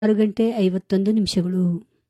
ಆರು ಗಂಟೆ ಐವತ್ತೊಂದು ನಿಮಿಷಗಳು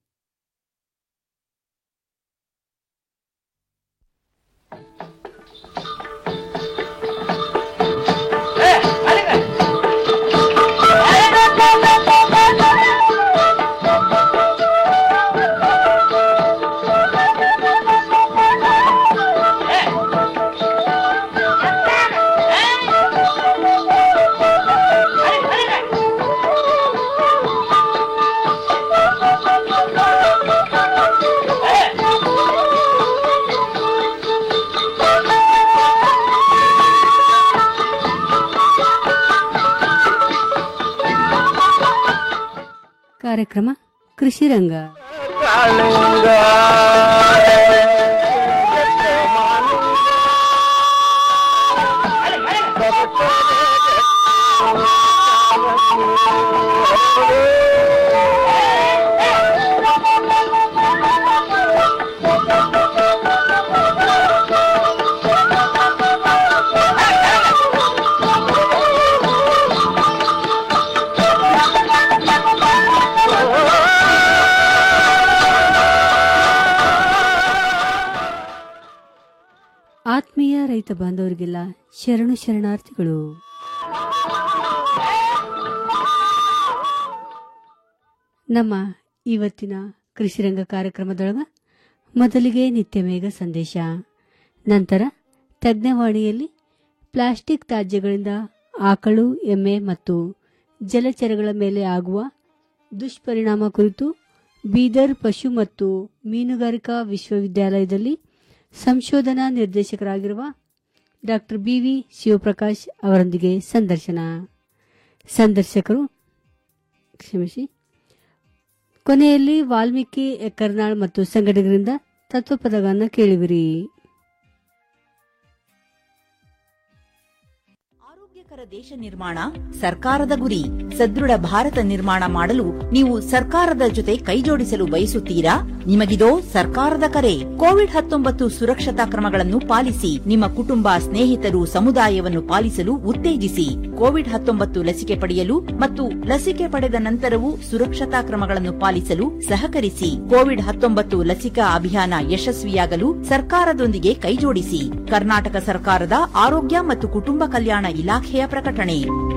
ಕಾರ್ಯಕ್ರಮ ಕೃಷಿ ರಂಗ ಆತ್ಮೀಯ ರೈತ ಬಾಂಧವರಿಗೆಲ್ಲ ಶರಣು ಶರಣಾರ್ಥಿಗಳು ನಮ್ಮ ಇವತ್ತಿನ ಕೃಷಿರಂಗ ಕಾರ್ಯಕ್ರಮದೊಳಗ ಮೊದಲಿಗೆ ನಿತ್ಯ ಮೇಘ ಸಂದೇಶ ನಂತರ ತಜ್ಞವಾಣಿಯಲ್ಲಿ ಪ್ಲಾಸ್ಟಿಕ್ ತ್ಯಾಜ್ಯಗಳಿಂದ ಆಕಳು ಎಮ್ಮೆ ಮತ್ತು ಜಲಚರಗಳ ಮೇಲೆ ಆಗುವ ದುಷ್ಪರಿಣಾಮ ಕುರಿತು ಬೀದರ್ ಪಶು ಮತ್ತು ಮೀನುಗಾರಿಕಾ ವಿಶ್ವವಿದ್ಯಾಲಯದಲ್ಲಿ ಸಂಶೋಧನಾ ನಿರ್ದೇಶಕರಾಗಿರುವ ಡಾಕ್ಟರ್ ಬಿ ವಿ ಶಿವಪ್ರಕಾಶ್ ಅವರೊಂದಿಗೆ ಸಂದರ್ಶನ ಸಂದರ್ಶಕರು ಕ್ಷಮಿಸಿ ಕೊನೆಯಲ್ಲಿ ವಾಲ್ಮೀಕಿ ಎಕ್ಕರ್ನಾಳ್ ಮತ್ತು ಸಂಘಟಕರಿಂದ ತತ್ವಪದಗಳನ್ನು ಕೇಳುವಿರಿ ಆರೋಗ್ಯಕರ ದೇಶ ನಿರ್ಮಾಣ ಸರ್ಕಾರದ ಗುರಿ ಸದೃಢ ಭಾರತ ನಿರ್ಮಾಣ ಮಾಡಲು ನೀವು ಸರ್ಕಾರದ ಜೊತೆ ಕೈಜೋಡಿಸಲು ಬಯಸುತ್ತೀರಾ ನಿಮಗಿದೋ ಸರ್ಕಾರದ ಕರೆ ಕೋವಿಡ್ ಹತ್ತೊಂಬತ್ತು ಸುರಕ್ಷತಾ ಕ್ರಮಗಳನ್ನು ಪಾಲಿಸಿ ನಿಮ್ಮ ಕುಟುಂಬ ಸ್ನೇಹಿತರು ಸಮುದಾಯವನ್ನು ಪಾಲಿಸಲು ಉತ್ತೇಜಿಸಿ ಕೋವಿಡ್ ಹತ್ತೊಂಬತ್ತು ಲಸಿಕೆ ಪಡೆಯಲು ಮತ್ತು ಲಸಿಕೆ ಪಡೆದ ನಂತರವೂ ಸುರಕ್ಷತಾ ಕ್ರಮಗಳನ್ನು ಪಾಲಿಸಲು ಸಹಕರಿಸಿ ಕೋವಿಡ್ ಹತ್ತೊಂಬತ್ತು ಲಸಿಕಾ ಅಭಿಯಾನ ಯಶಸ್ವಿಯಾಗಲು ಸರ್ಕಾರದೊಂದಿಗೆ ಕೈಜೋಡಿಸಿ ಕರ್ನಾಟಕ ಸರ್ಕಾರದ ಆರೋಗ್ಯ ಮತ್ತು ಕುಟುಂಬ ಕಲ್ಯಾಣ ಇಲಾಖೆಯ ಪ್ರಕಟಣೆ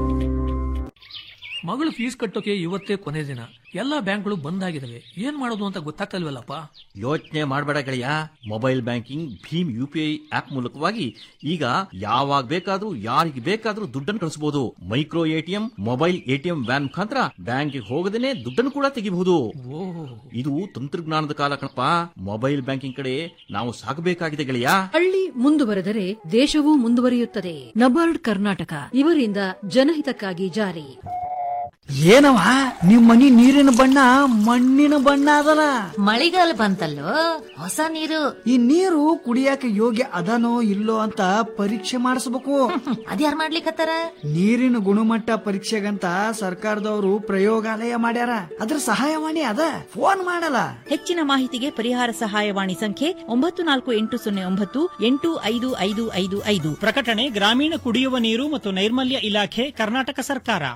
ಮಗಳು ಫೀಸ್ ಕಟ್ಟೋಕೆ ಇವತ್ತೇ ಕೊನೆ ದಿನ ಎಲ್ಲಾ ಬ್ಯಾಂಕ್ಗಳು ಬಂದ್ ಆಗಿದಾವೆ ಏನ್ ಮಾಡೋದು ಅಂತ ಗೊತ್ತಾಗ್ತಲ್ವಲ್ಲಪ್ಪ ಯೋಚನೆ ಮಾಡಬೇಡ ಗೆಳೆಯ ಮೊಬೈಲ್ ಬ್ಯಾಂಕಿಂಗ್ ಭೀಮ್ ಯು ಪಿ ಐ ಆಪ್ ಮೂಲಕವಾಗಿ ಈಗ ಯಾವಾಗ ಬೇಕಾದ್ರೂ ಯಾರಿಗೆ ಬೇಕಾದ್ರೂ ದುಡ್ಡನ್ನು ಕಳಿಸಬಹುದು micro ATM mobile ATM van ಮುಖಾಂತರ ಬ್ಯಾಂಕ್ಗೆ ಹೋಗದೇನೆ ದುಡ್ಡನ್ನು ಕೂಡ ತೆಗಿಬಹುದು ಇದು ತಂತ್ರಜ್ಞಾನದ ಕಾಲ ಕಣಪ್ಪ ಮೊಬೈಲ್ ಬ್ಯಾಂಕಿಂಗ್ ಕಡೆ ನಾವು ಸಾಗಬೇಕಾಗಿದೆ ಗೆಳೆಯ ಹಳ್ಳಿ ಮುಂದುವರೆದರೆ ದೇಶವೂ ಮುಂದುವರಿಯುತ್ತದೆ ನಬಾರ್ಡ್ ಕರ್ನಾಟಕ ಇವರಿಂದ ಜನಹಿತಕ್ಕಾಗಿ ಜಾರಿ ಏನವ ನಿಮ್ ಮನಿ ನೀರಿನ ಬಣ್ಣ ಮಣ್ಣಿನ ಬಣ್ಣ ಅದಲ್ಲ ಮಳಿಗಾಲ ಬಂತಲ್ಲೋ ಹೊಸ ನೀರು ಈ ನೀರು ಕುಡಿಯಾಕ ಯೋಗ್ಯ ಅದನೋ ಇಲ್ಲೋ ಅಂತ ಪರೀಕ್ಷೆ ಮಾಡಿಸ್ಬೇಕು ಅದ್ಯಾರ್ ಮಾಡ್ಲಿಕತ್ತಾರ ನೀರಿನ ಗುಣಮಟ್ಟ ಪರೀಕ್ಷೆಗಂತ ಸರ್ಕಾರದವರು ಪ್ರಯೋಗಾಲಯ ಮಾಡ್ಯಾರ ಅದ್ರ ಸಹಾಯವಾಣಿ ಅದ ಫೋನ್ ಮಾಡಲ್ಲ ಹೆಚ್ಚಿನ ಮಾಹಿತಿಗೆ ಪರಿಹಾರ ಸಹಾಯವಾಣಿ ಸಂಖ್ಯೆ ಒಂಬತ್ತು ನಾಲ್ಕು ಎಂಟು ಸೊನ್ನೆ ಒಂಬತ್ತು ಎಂಟು ಐದು ಐದು ಐದು ಐದು ಪ್ರಕಟಣೆ ಗ್ರಾಮೀಣ ಕುಡಿಯುವ ನೀರು ಮತ್ತು ನೈರ್ಮಲ್ಯ ಇಲಾಖೆ ಕರ್ನಾಟಕ ಸರ್ಕಾರ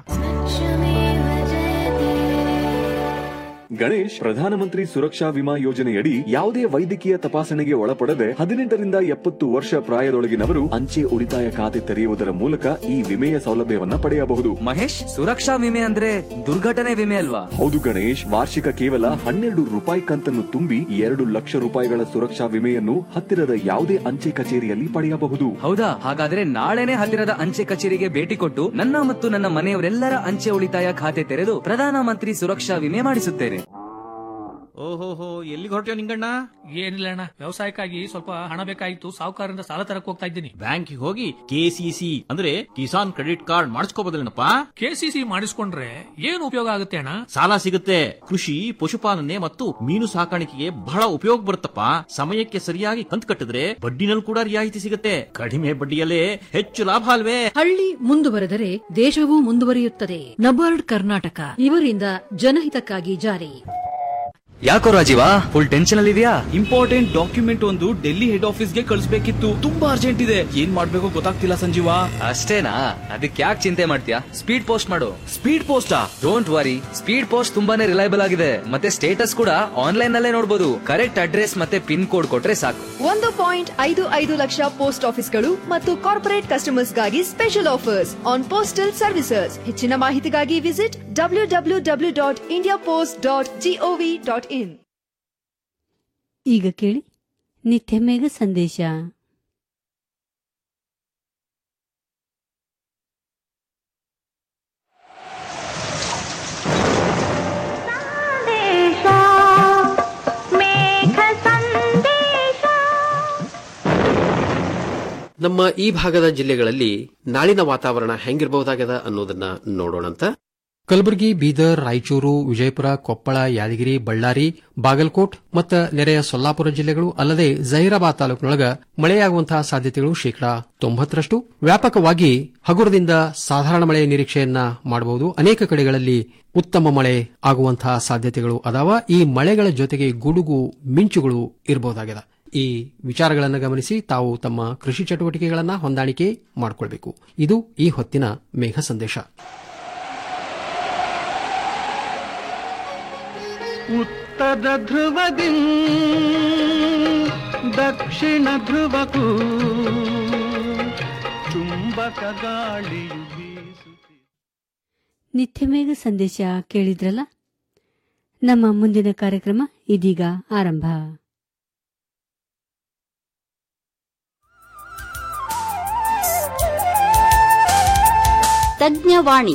ಗಣೇಶ್ ಪ್ರಧಾನಮಂತ್ರಿ ಸುರಕ್ಷಾ ವಿಮಾ ಯೋಜನೆಯಡಿ ಯಾವುದೇ ವೈದ್ಯಕೀಯ ತಪಾಸಣೆಗೆ ಒಳಪಡದೆ ಹದಿನೆಂಟರಿಂದ ಎಪ್ಪತ್ತು ವರ್ಷ ಪ್ರಾಯದೊಳಗಿನವರು ಅಂಚೆ ಉಳಿತಾಯ ಖಾತೆ ತೆರೆಯುವುದರ ಮೂಲಕ ಈ ವಿಮೆಯ ಸೌಲಭ್ಯವನ್ನ ಪಡೆಯಬಹುದು ಮಹೇಶ್ ಸುರಕ್ಷಾ ವಿಮೆ ಅಂದ್ರೆ ದುರ್ಘಟನೆ ವಿಮೆ ಅಲ್ವಾ ಹೌದು ಗಣೇಶ್ ವಾರ್ಷಿಕ ಕೇವಲ ಹನ್ನೆರಡು ರೂಪಾಯಿ ಕಂತನ್ನು ತುಂಬಿ ಎರಡು ಲಕ್ಷ ರೂಪಾಯಿಗಳ ಸುರಕ್ಷಾ ವಿಮೆಯನ್ನು ಹತ್ತಿರದ ಯಾವುದೇ ಅಂಚೆ ಕಚೇರಿಯಲ್ಲಿ ಪಡೆಯಬಹುದು ಹೌದಾ ಹಾಗಾದ್ರೆ ನಾಳೆನೆ ಹತ್ತಿರದ ಅಂಚೆ ಕಚೇರಿಗೆ ಭೇಟಿ ಕೊಟ್ಟು ನನ್ನ ಮತ್ತು ನನ್ನ ಮನೆಯವರೆಲ್ಲರ ಅಂಚೆ ಉಳಿತಾಯ ಖಾತೆ ತೆರೆದು ಪ್ರಧಾನಮಂತ್ರಿ ಸುರಕ್ಷಾ ವಿಮೆ ಮಾಡಿಸುತ್ತೇನೆ ಓಹೋಹೋ ಎಲ್ಲಿಗೆ ಹೊರಟ್ಯೋ ನಿಂಗಣ್ಣ ಏನಿಲ್ಲ ಅಣ್ಣ ವ್ಯವಸಾಯಕ್ಕಾಗಿ ಸ್ವಲ್ಪ ಹಣ ಬೇಕಾಗಿತ್ತು ಸಾಹುಕಾರರಿಂದ ಸಾಲ ತರಕ್ ಹೋಗ್ತಾ ಇದ್ದೀನಿ ಬ್ಯಾಂಕಿಗೆ ಹೋಗಿ ಕೆಸಿಸಿ ಅಂದ್ರೆ ಕಿಸಾನ್ ಕ್ರೆಡಿಟ್ ಕಾರ್ಡ್ ಮಾಡಿಸ್ಕೋಬೋದಲ್ಲೇನಪ್ಪ ಕೆಸಿಸಿ ಮಾಡಿಸ್ಕೊಂಡ್ರೆ ಏನ್ ಉಪಯೋಗ ಆಗುತ್ತೆ ಅಣ್ಣ ಸಾಲ ಸಿಗುತ್ತೆ ಕೃಷಿ ಪಶುಪಾಲನೆ ಮತ್ತು ಮೀನು ಸಾಕಾಣಿಕೆಗೆ ಬಹಳ ಉಪಯೋಗ ಬರುತ್ತಪ್ಪ ಸಮಯಕ್ಕೆ ಸರಿಯಾಗಿ ಕಂತು ಕಟ್ಟಿದ್ರೆ ಬಡ್ಡಿನಲ್ಲಿ ಕೂಡ ರಿಯಾಯಿತಿ ಸಿಗುತ್ತೆ ಕಡಿಮೆ ಬಡ್ಡಿಯಲ್ಲೇ ಹೆಚ್ಚು ಲಾಭ ಅಲ್ವೇ ಹಳ್ಳಿ ಮುಂದುವರೆದರೆ ದೇಶವೂ ಮುಂದುವರಿಯುತ್ತದೆ ನಬಾರ್ಡ್ ಕರ್ನಾಟಕ ಇವರಿಂದ ಜನಹಿತಕ್ಕಾಗಿ ಜಾರಿ ಯಾಕೋ ರಾಜೀವ ಫುಲ್ ಟೆನ್ಷನ್ ಅಲ್ಲಿ ಇದೆಯಾ ಇಂಪಾರ್ಟೆಂಟ್ ಡಾಕ್ಯುಮೆಂಟ್ ಒಂದು ಡೆಲ್ಲಿ ಹೆಡ್ ಆಫೀಸ್ಗೆ ಕಳಿಸ್ಬೇಕಿತ್ತು ತುಂಬಾ ಅರ್ಜೆಂಟ್ ಇದೆ ಏನ್ ಮಾಡ್ಬೇಕು ಗೊತ್ತಾಗ್ತಿಲ್ಲ ಸಂಜೀವ ಅಷ್ಟೇನಾ ಅದಕ್ಕೆ ಯಾಕೆ ಚಿಂತೆ ಮಾಡ್ತೀಯಾ ಸ್ಪೀಡ್ ಪೋಸ್ಟ್ ಮಾಡು ಸ್ಪೀಡ್ ಪೋಸ್ಟಾ ಡೋಂಟ್ ವರಿ ಸ್ಪೀಡ್ ಪೋಸ್ಟ್ ತುಂಬಾನೇ ರಿಲಯಬಲ್ ಆಗಿದೆ ಮತ್ತೆ ಸ್ಟೇಟಸ್ ಕೂಡ ಆನ್ಲೈನ್ ನಲ್ಲೇ ನೋಡಬಹುದು ಕರೆಕ್ಟ್ ಅಡ್ರೆಸ್ ಮತ್ತೆ ಪಿನ್ ಕೋಡ್ ಕೊಟ್ರೆ ಸಾಕು ಒಂದು ಪಾಯಿಂಟ್ ಐದು ಐದು ಲಕ್ಷ ಪೋಸ್ಟ್ ಆಫೀಸ್ಗಳು ಮತ್ತು ಕಾರ್ಪೊರೇಟ್ ಕಸ್ಟಮರ್ಸ್ಗಾಗಿ special offers on postal services ಹೆಚ್ಚಿನ ಮಾಹಿತಿಗಾಗಿ visit W W W dot India post dot GOV dot in ಈಗ ಕೇಳಿ ನಿತ್ಯ ಮೇಘ ಸಂದೇಶ ನಮ್ಮ ಈ ಭಾಗದ ಜಿಲ್ಲೆಗಳಲ್ಲಿ ನಾಳಿನ ವಾತಾವರಣ ಹೆಂಗಿರಬಹುದಾಗ್ಯದ ಅನ್ನೋದನ್ನ ನೋಡೋಣಂತ ಕಲಬುರಗಿ ಬೀದರ್ ರಾಯಚೂರು ವಿಜಯಪುರ ಕೊಪ್ಪಳ ಯಾದಗಿರಿ ಬಳ್ಳಾರಿ ಬಾಗಲಕೋಟ್ ಮತ್ತು ನೆರೆಯ ಸೊಲ್ಲಾಪುರ ಜಿಲ್ಲೆಗಳು ಅಲ್ಲದೆ ಜಹೀರಾಬಾದ್ ತಾಲೂಕಿನೊಳಗ ಮಳೆಯಾಗುವಂತಹ ಸಾಧ್ಯತೆಗಳು ಶೇಕಡಾ ತೊಂಬತ್ತರಷ್ಟು ವ್ಯಾಪಕವಾಗಿ ಹಗುರದಿಂದ ಸಾಧಾರಣ ಮಳೆ ನಿರೀಕ್ಷೆಯನ್ನ ಮಾಡಬಹುದು ಅನೇಕ ಕಡೆಗಳಲ್ಲಿ ಉತ್ತಮ ಮಳೆ ಆಗುವಂತಹ ಸಾಧ್ಯತೆಗಳು ಅದಾವ ಈ ಮಳೆಗಳ ಜೊತೆಗೆ ಗುಡುಗು ಮಿಂಚುಗಳು ಇರಬಹುದಾಗಿದೆ ಈ ವಿಚಾರಗಳನ್ನು ಗಮನಿಸಿ ತಾವು ತಮ್ಮ ಕೃಷಿ ಚಟುವಟಿಕೆಗಳನ್ನು ಹೊಂದಾಣಿಕೆ ಮಾಡಿಕೊಳ್ಬೇಕು ಇದು ಈ ಹೊತ್ತಿನ ಮೇಘ ಸಂದೇಶ ಉತ್ತರ ಧ್ರುವದಿ ದಕ್ಷಿಣ ಧ್ರುವಕ್ಕೂ ಚುಂಬಕ ಗಾಳಿಯು ನಿತ್ಯ ಮೇಘ ಸಂದೇಶ ಕೇಳಿದ್ರಲ್ಲ ನಮ್ಮ ಮುಂದಿನ ಕಾರ್ಯಕ್ರಮ ಇದೀಗ ಆರಂಭ ತಜ್ಞವಾಣಿ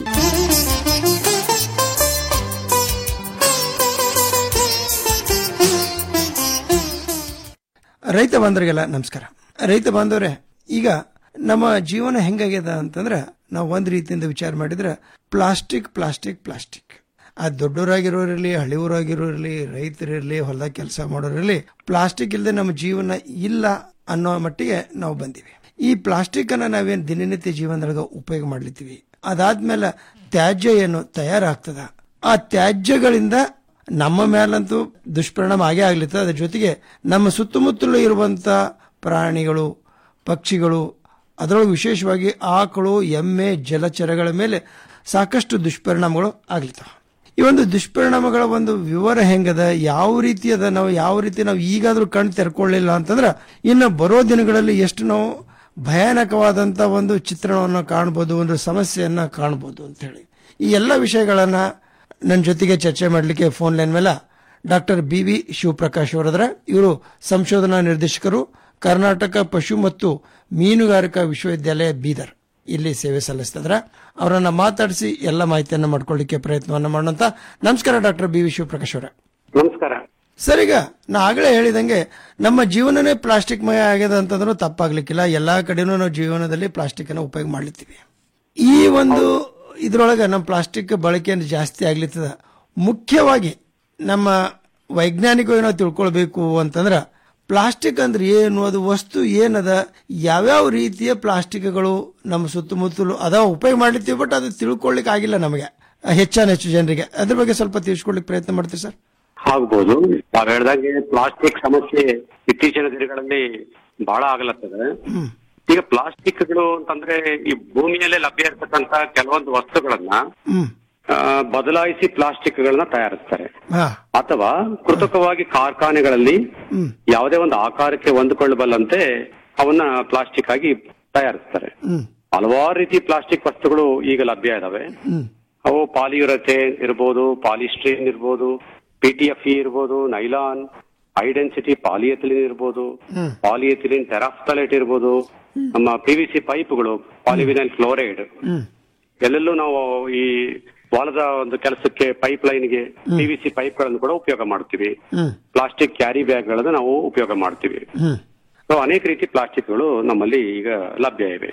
ರೈತ ಬಾಂಧವರಿಗೆಲ್ಲ ನಮಸ್ಕಾರ ರೈತ ಬಾಂಧವ್ರೆ ಈಗ ನಮ್ಮ ಜೀವನ ಹೆಂಗಾಗ್ಯದ ಅಂತಂದ್ರ ನಾವು ಒಂದ್ ರೀತಿಯಿಂದ ವಿಚಾರ ಮಾಡಿದ್ರೆ ಪ್ಲಾಸ್ಟಿಕ್ ಪ್ಲಾಸ್ಟಿಕ್ ಪ್ಲಾಸ್ಟಿಕ್ ಆ ದೊಡ್ಡವರಾಗಿರೋರಿರ್ಲಿ ಹಳಿಯವರಾಗಿರೋರ್ಲಿ ರೈತರಿರ್ಲಿ ಹೊಲದಾಗ ಕೆಲಸ ಮಾಡೋರಿರ್ಲಿ ಪ್ಲಾಸ್ಟಿಕ್ ಇಲ್ಲದೆ ನಮ್ಮ ಜೀವನ ಇಲ್ಲ ಅನ್ನೋ ಮಟ್ಟಿಗೆ ನಾವು ಬಂದಿವಿ ಈ ಪ್ಲಾಸ್ಟಿಕ್ ಅನ್ನ ನಾವೇನ್ ದಿನನಿತ್ಯ ಜೀವನದೊಳಗ ಉಪಯೋಗ ಮಾಡ್ಲಿತ್ತೀವಿ ಅದಾದ್ಮೇಲೆ ತ್ಯಾಜ್ಯ ಏನು ತಯಾರಾಗ್ತದ ಆ ತ್ಯಾಜ್ಯಗಳಿಂದ ನಮ್ಮ ಮೇಲಂತೂ ದುಷ್ಪರಿಣಾಮ ಆಗೇ ಆಗ್ಲಿತ್ತ ಅದ್ರ ಜೊತೆಗೆ ನಮ್ಮ ಸುತ್ತಮುತ್ತಲು ಇರುವಂತ ಪ್ರಾಣಿಗಳು ಪಕ್ಷಿಗಳು ಅದರೊಳಗೆ ವಿಶೇಷವಾಗಿ ಆಕಳು ಎಮ್ಮೆ ಜಲಚರಗಳ ಮೇಲೆ ಸಾಕಷ್ಟು ದುಷ್ಪರಿಣಾಮಗಳು ಆಗ್ಲಿತ್ತಾವ ಈ ಒಂದು ದುಷ್ಪರಿಣಾಮಗಳ ಒಂದು ವಿವರ ಹೆಂಗದ ಯಾವ ರೀತಿ ಅದ ನಾವು ಯಾವ ರೀತಿ ನಾವು ಈಗಾದ್ರೂ ಕಣ್ ತೆರ್ಕೊಳ್ಳಿಲ್ಲ ಅಂತಂದ್ರ ಇನ್ನು ಬರೋ ದಿನಗಳಲ್ಲಿ ಎಷ್ಟು ನಾವು ಭಯಾನಕವಾದಂತ ಒಂದು ಚಿತ್ರಣವನ್ನು ಕಾಣ್ಬೋದು ಒಂದು ಸಮಸ್ಯೆಯನ್ನ ಕಾಣ್ಬೋದು ಅಂತ ಹೇಳಿ ಈ ಎಲ್ಲ ವಿಷಯಗಳನ್ನ ನನ್ನ ಜೊತೆಗೆ ಚರ್ಚೆ ಮಾಡಲಿಕ್ಕೆ ಫೋನ್ ಲೈನ್ ಮೇಲೆ ಡಾಕ್ಟರ್ ಬಿ ವಿ ಶಿವಪ್ರಕಾಶ್ ಅವರದ್ರ ಇವರು ಸಂಶೋಧನಾ ನಿರ್ದೇಶಕರು ಕರ್ನಾಟಕ ಪಶು ಮತ್ತು ಮೀನುಗಾರಿಕಾ ವಿಶ್ವವಿದ್ಯಾಲಯ ಬೀದರ್ ಇಲ್ಲಿ ಸೇವೆ ಸಲ್ಲಿಸ್ತಿದ್ರ ಅವರನ್ನ ಮಾತಾಡಿಸಿ ಎಲ್ಲ ಮಾಹಿತಿಯನ್ನ ಮಾಡ್ಕೊಳ್ಳಿಕ್ಕೆ ಪ್ರಯತ್ನವನ್ನ ಮಾಡೋಂತ ನಮಸ್ಕಾರ ಡಾಕ್ಟರ್ ಬಿ ವಿ ಶಿವಪ್ರಕಾಶ್ ಅವರ ನಮಸ್ಕಾರ ಸರ್ ಈಗ ನಾ ಆಗಲೇ ಹೇಳಿದಂಗೆ ನಮ್ಮ ಜೀವನನೇ ಪ್ಲಾಸ್ಟಿಕ್ ಮಯ ಆಗಿದೆ ಅಂತಂದ್ರೂ ತಪ್ಪಾಗ್ಲಿಕ್ಕಿಲ್ಲ ಎಲ್ಲಾ ಕಡೆನೂ ನಾವು ಜೀವನದಲ್ಲಿ ಪ್ಲಾಸ್ಟಿಕ್ ಅನ್ನ ಉಪಯೋಗ ಮಾಡ್ಲಿತ್ತೀವಿ ಈ ಒಂದು ಇದ್ರೊಳಗೆ ನಮ್ಮ ಪ್ಲಾಸ್ಟಿಕ್ ಬಳಕೆಯನ್ನು ಜಾಸ್ತಿ ಆಗ್ಲಿತ್ತದ ಮುಖ್ಯವಾಗಿ ನಮ್ಮ ವೈಜ್ಞಾನಿಕವಾಗಿ ನಾವು ತಿಳ್ಕೊಳ್ಬೇಕು ಅಂತಂದ್ರ ಪ್ಲಾಸ್ಟಿಕ್ ಅಂದ್ರೆ ಏನು ಅದು ವಸ್ತು ಏನದ ಯಾವ್ಯಾವ ರೀತಿಯ ಪ್ಲಾಸ್ಟಿಕ್ಗಳು ನಮ್ಮ ಸುತ್ತಮುತ್ತಲು ಅದಾವ ಉಪಯೋಗ ಮಾಡ್ಲಿತ್ತೀವಿ ಬಟ್ ಅದು ತಿಳ್ಕೊಳ್ಳಿಕ್ ಆಗಿಲ್ಲ ನಮಗೆ ಹೆಚ್ಚಾನ ಹೆಚ್ಚು ಜನರಿಗೆ ಅದ್ರ ಬಗ್ಗೆ ಸ್ವಲ್ಪ ತಿಳಿಸ್ಕೊಡ್ಲಿಕ್ಕೆ ಪ್ರಯತ್ನ ಮಾಡ್ತೀವಿ ಸರ್ ಆಗ್ಬೋದು ತಾವ್ ಹೇಳ್ದಂಗೆ ಪ್ಲಾಸ್ಟಿಕ್ ಸಮಸ್ಯೆ ಇತ್ತೀಚಿನ ದಿನಗಳಲ್ಲಿ ಬಹಳ ಆಗ್ಲತ್ತದ ಈಗ ಪ್ಲಾಸ್ಟಿಕ್ಗಳು ಅಂತಂದ್ರೆ ಈ ಭೂಮಿಯಲ್ಲೇ ಲಭ್ಯ ಇರತಕ್ಕಂತ ಕೆಲವೊಂದು ವಸ್ತುಗಳನ್ನ ಹ್ಮ್ ಆ, ಬದಲಾಯಿಸಿ ಪ್ಲಾಸ್ಟಿಕ್ಗಳನ್ನ ತಯಾರಿಸ್ತಾರೆ ಹಾ ಅಥವಾ ಕೃತಕವಾಗಿ ಕಾರ್ಖಾನೆಗಳಲ್ಲಿ ಹ್ಮ್ ಯಾವುದೇ ಒಂದು ಆಕಾರಕ್ಕೆ ಹೊಂದಿಕೊಳ್ಳಬಲ್ಲಂತೆ ಅವನ್ನ ಪ್ಲಾಸ್ಟಿಕ್ ಆಗಿ ತಯಾರಿಸ್ತಾರೆ ಹ್ಮ್ ಹಲವಾರು ರೀತಿ ಪ್ಲಾಸ್ಟಿಕ್ ವಸ್ತುಗಳು ಈಗ ಲಭ್ಯ ಇದಾವೆ ಹ್ಮ್ ಅವು ಪಾಲಿಯುರಥೇನ್ ಇರ್ಬೋದು ಪಾಲಿಸ್ಟ್ರೀನ್ ಇರ್ಬೋದು ಪಿಟಿಎಫ್ಇ ಇರ್ಬೋದು ನೈಲಾನ್ ಐಡೆನ್ಸಿಟಿ ಪಾಲಿಎಥಿಲಿನ್ ಇರ್ಬೋದು ಹ್ಮ್ ಪಾಲಿಎಥಿಲಿನ್ ಟೆರಾಫ್ತಲೇಟ್ ಇರ್ಬೋದು ನಮ್ಮ ಪಿವಿಸಿ ಪೈಪ್ಗಳು ಪಾಲಿವಿನೈಲ್ ಕ್ಲೋರೈಡ್ ಹ್ಮ್ ಎಲ್ಲೆಲ್ಲೂ ನಾವು ಈ ಹೊಲದ ಒಂದು ಕೆಲಸಕ್ಕೆ ಪೈಪ್ ಲೈನ್ಗೆ ಪಿವಿಸಿ ಪೈಪ್ ಗಳನ್ನು ಕೂಡ ಉಪಯೋಗ ಮಾಡ್ತೀವಿ ಹ್ಮ್ ಪ್ಲಾಸ್ಟಿಕ್ ಕ್ಯಾರಿ ಬ್ಯಾಗ್ ಗಳನ್ನ ನಾವು ಉಪಯೋಗ ಮಾಡ್ತೀವಿ ಹ್ಮ್ ಸೊ ಅನೇಕ ರೀತಿ ಪ್ಲಾಸ್ಟಿಕ್ಗಳು ನಮ್ಮಲ್ಲಿ ಈಗ ಲಭ್ಯ ಇವೆ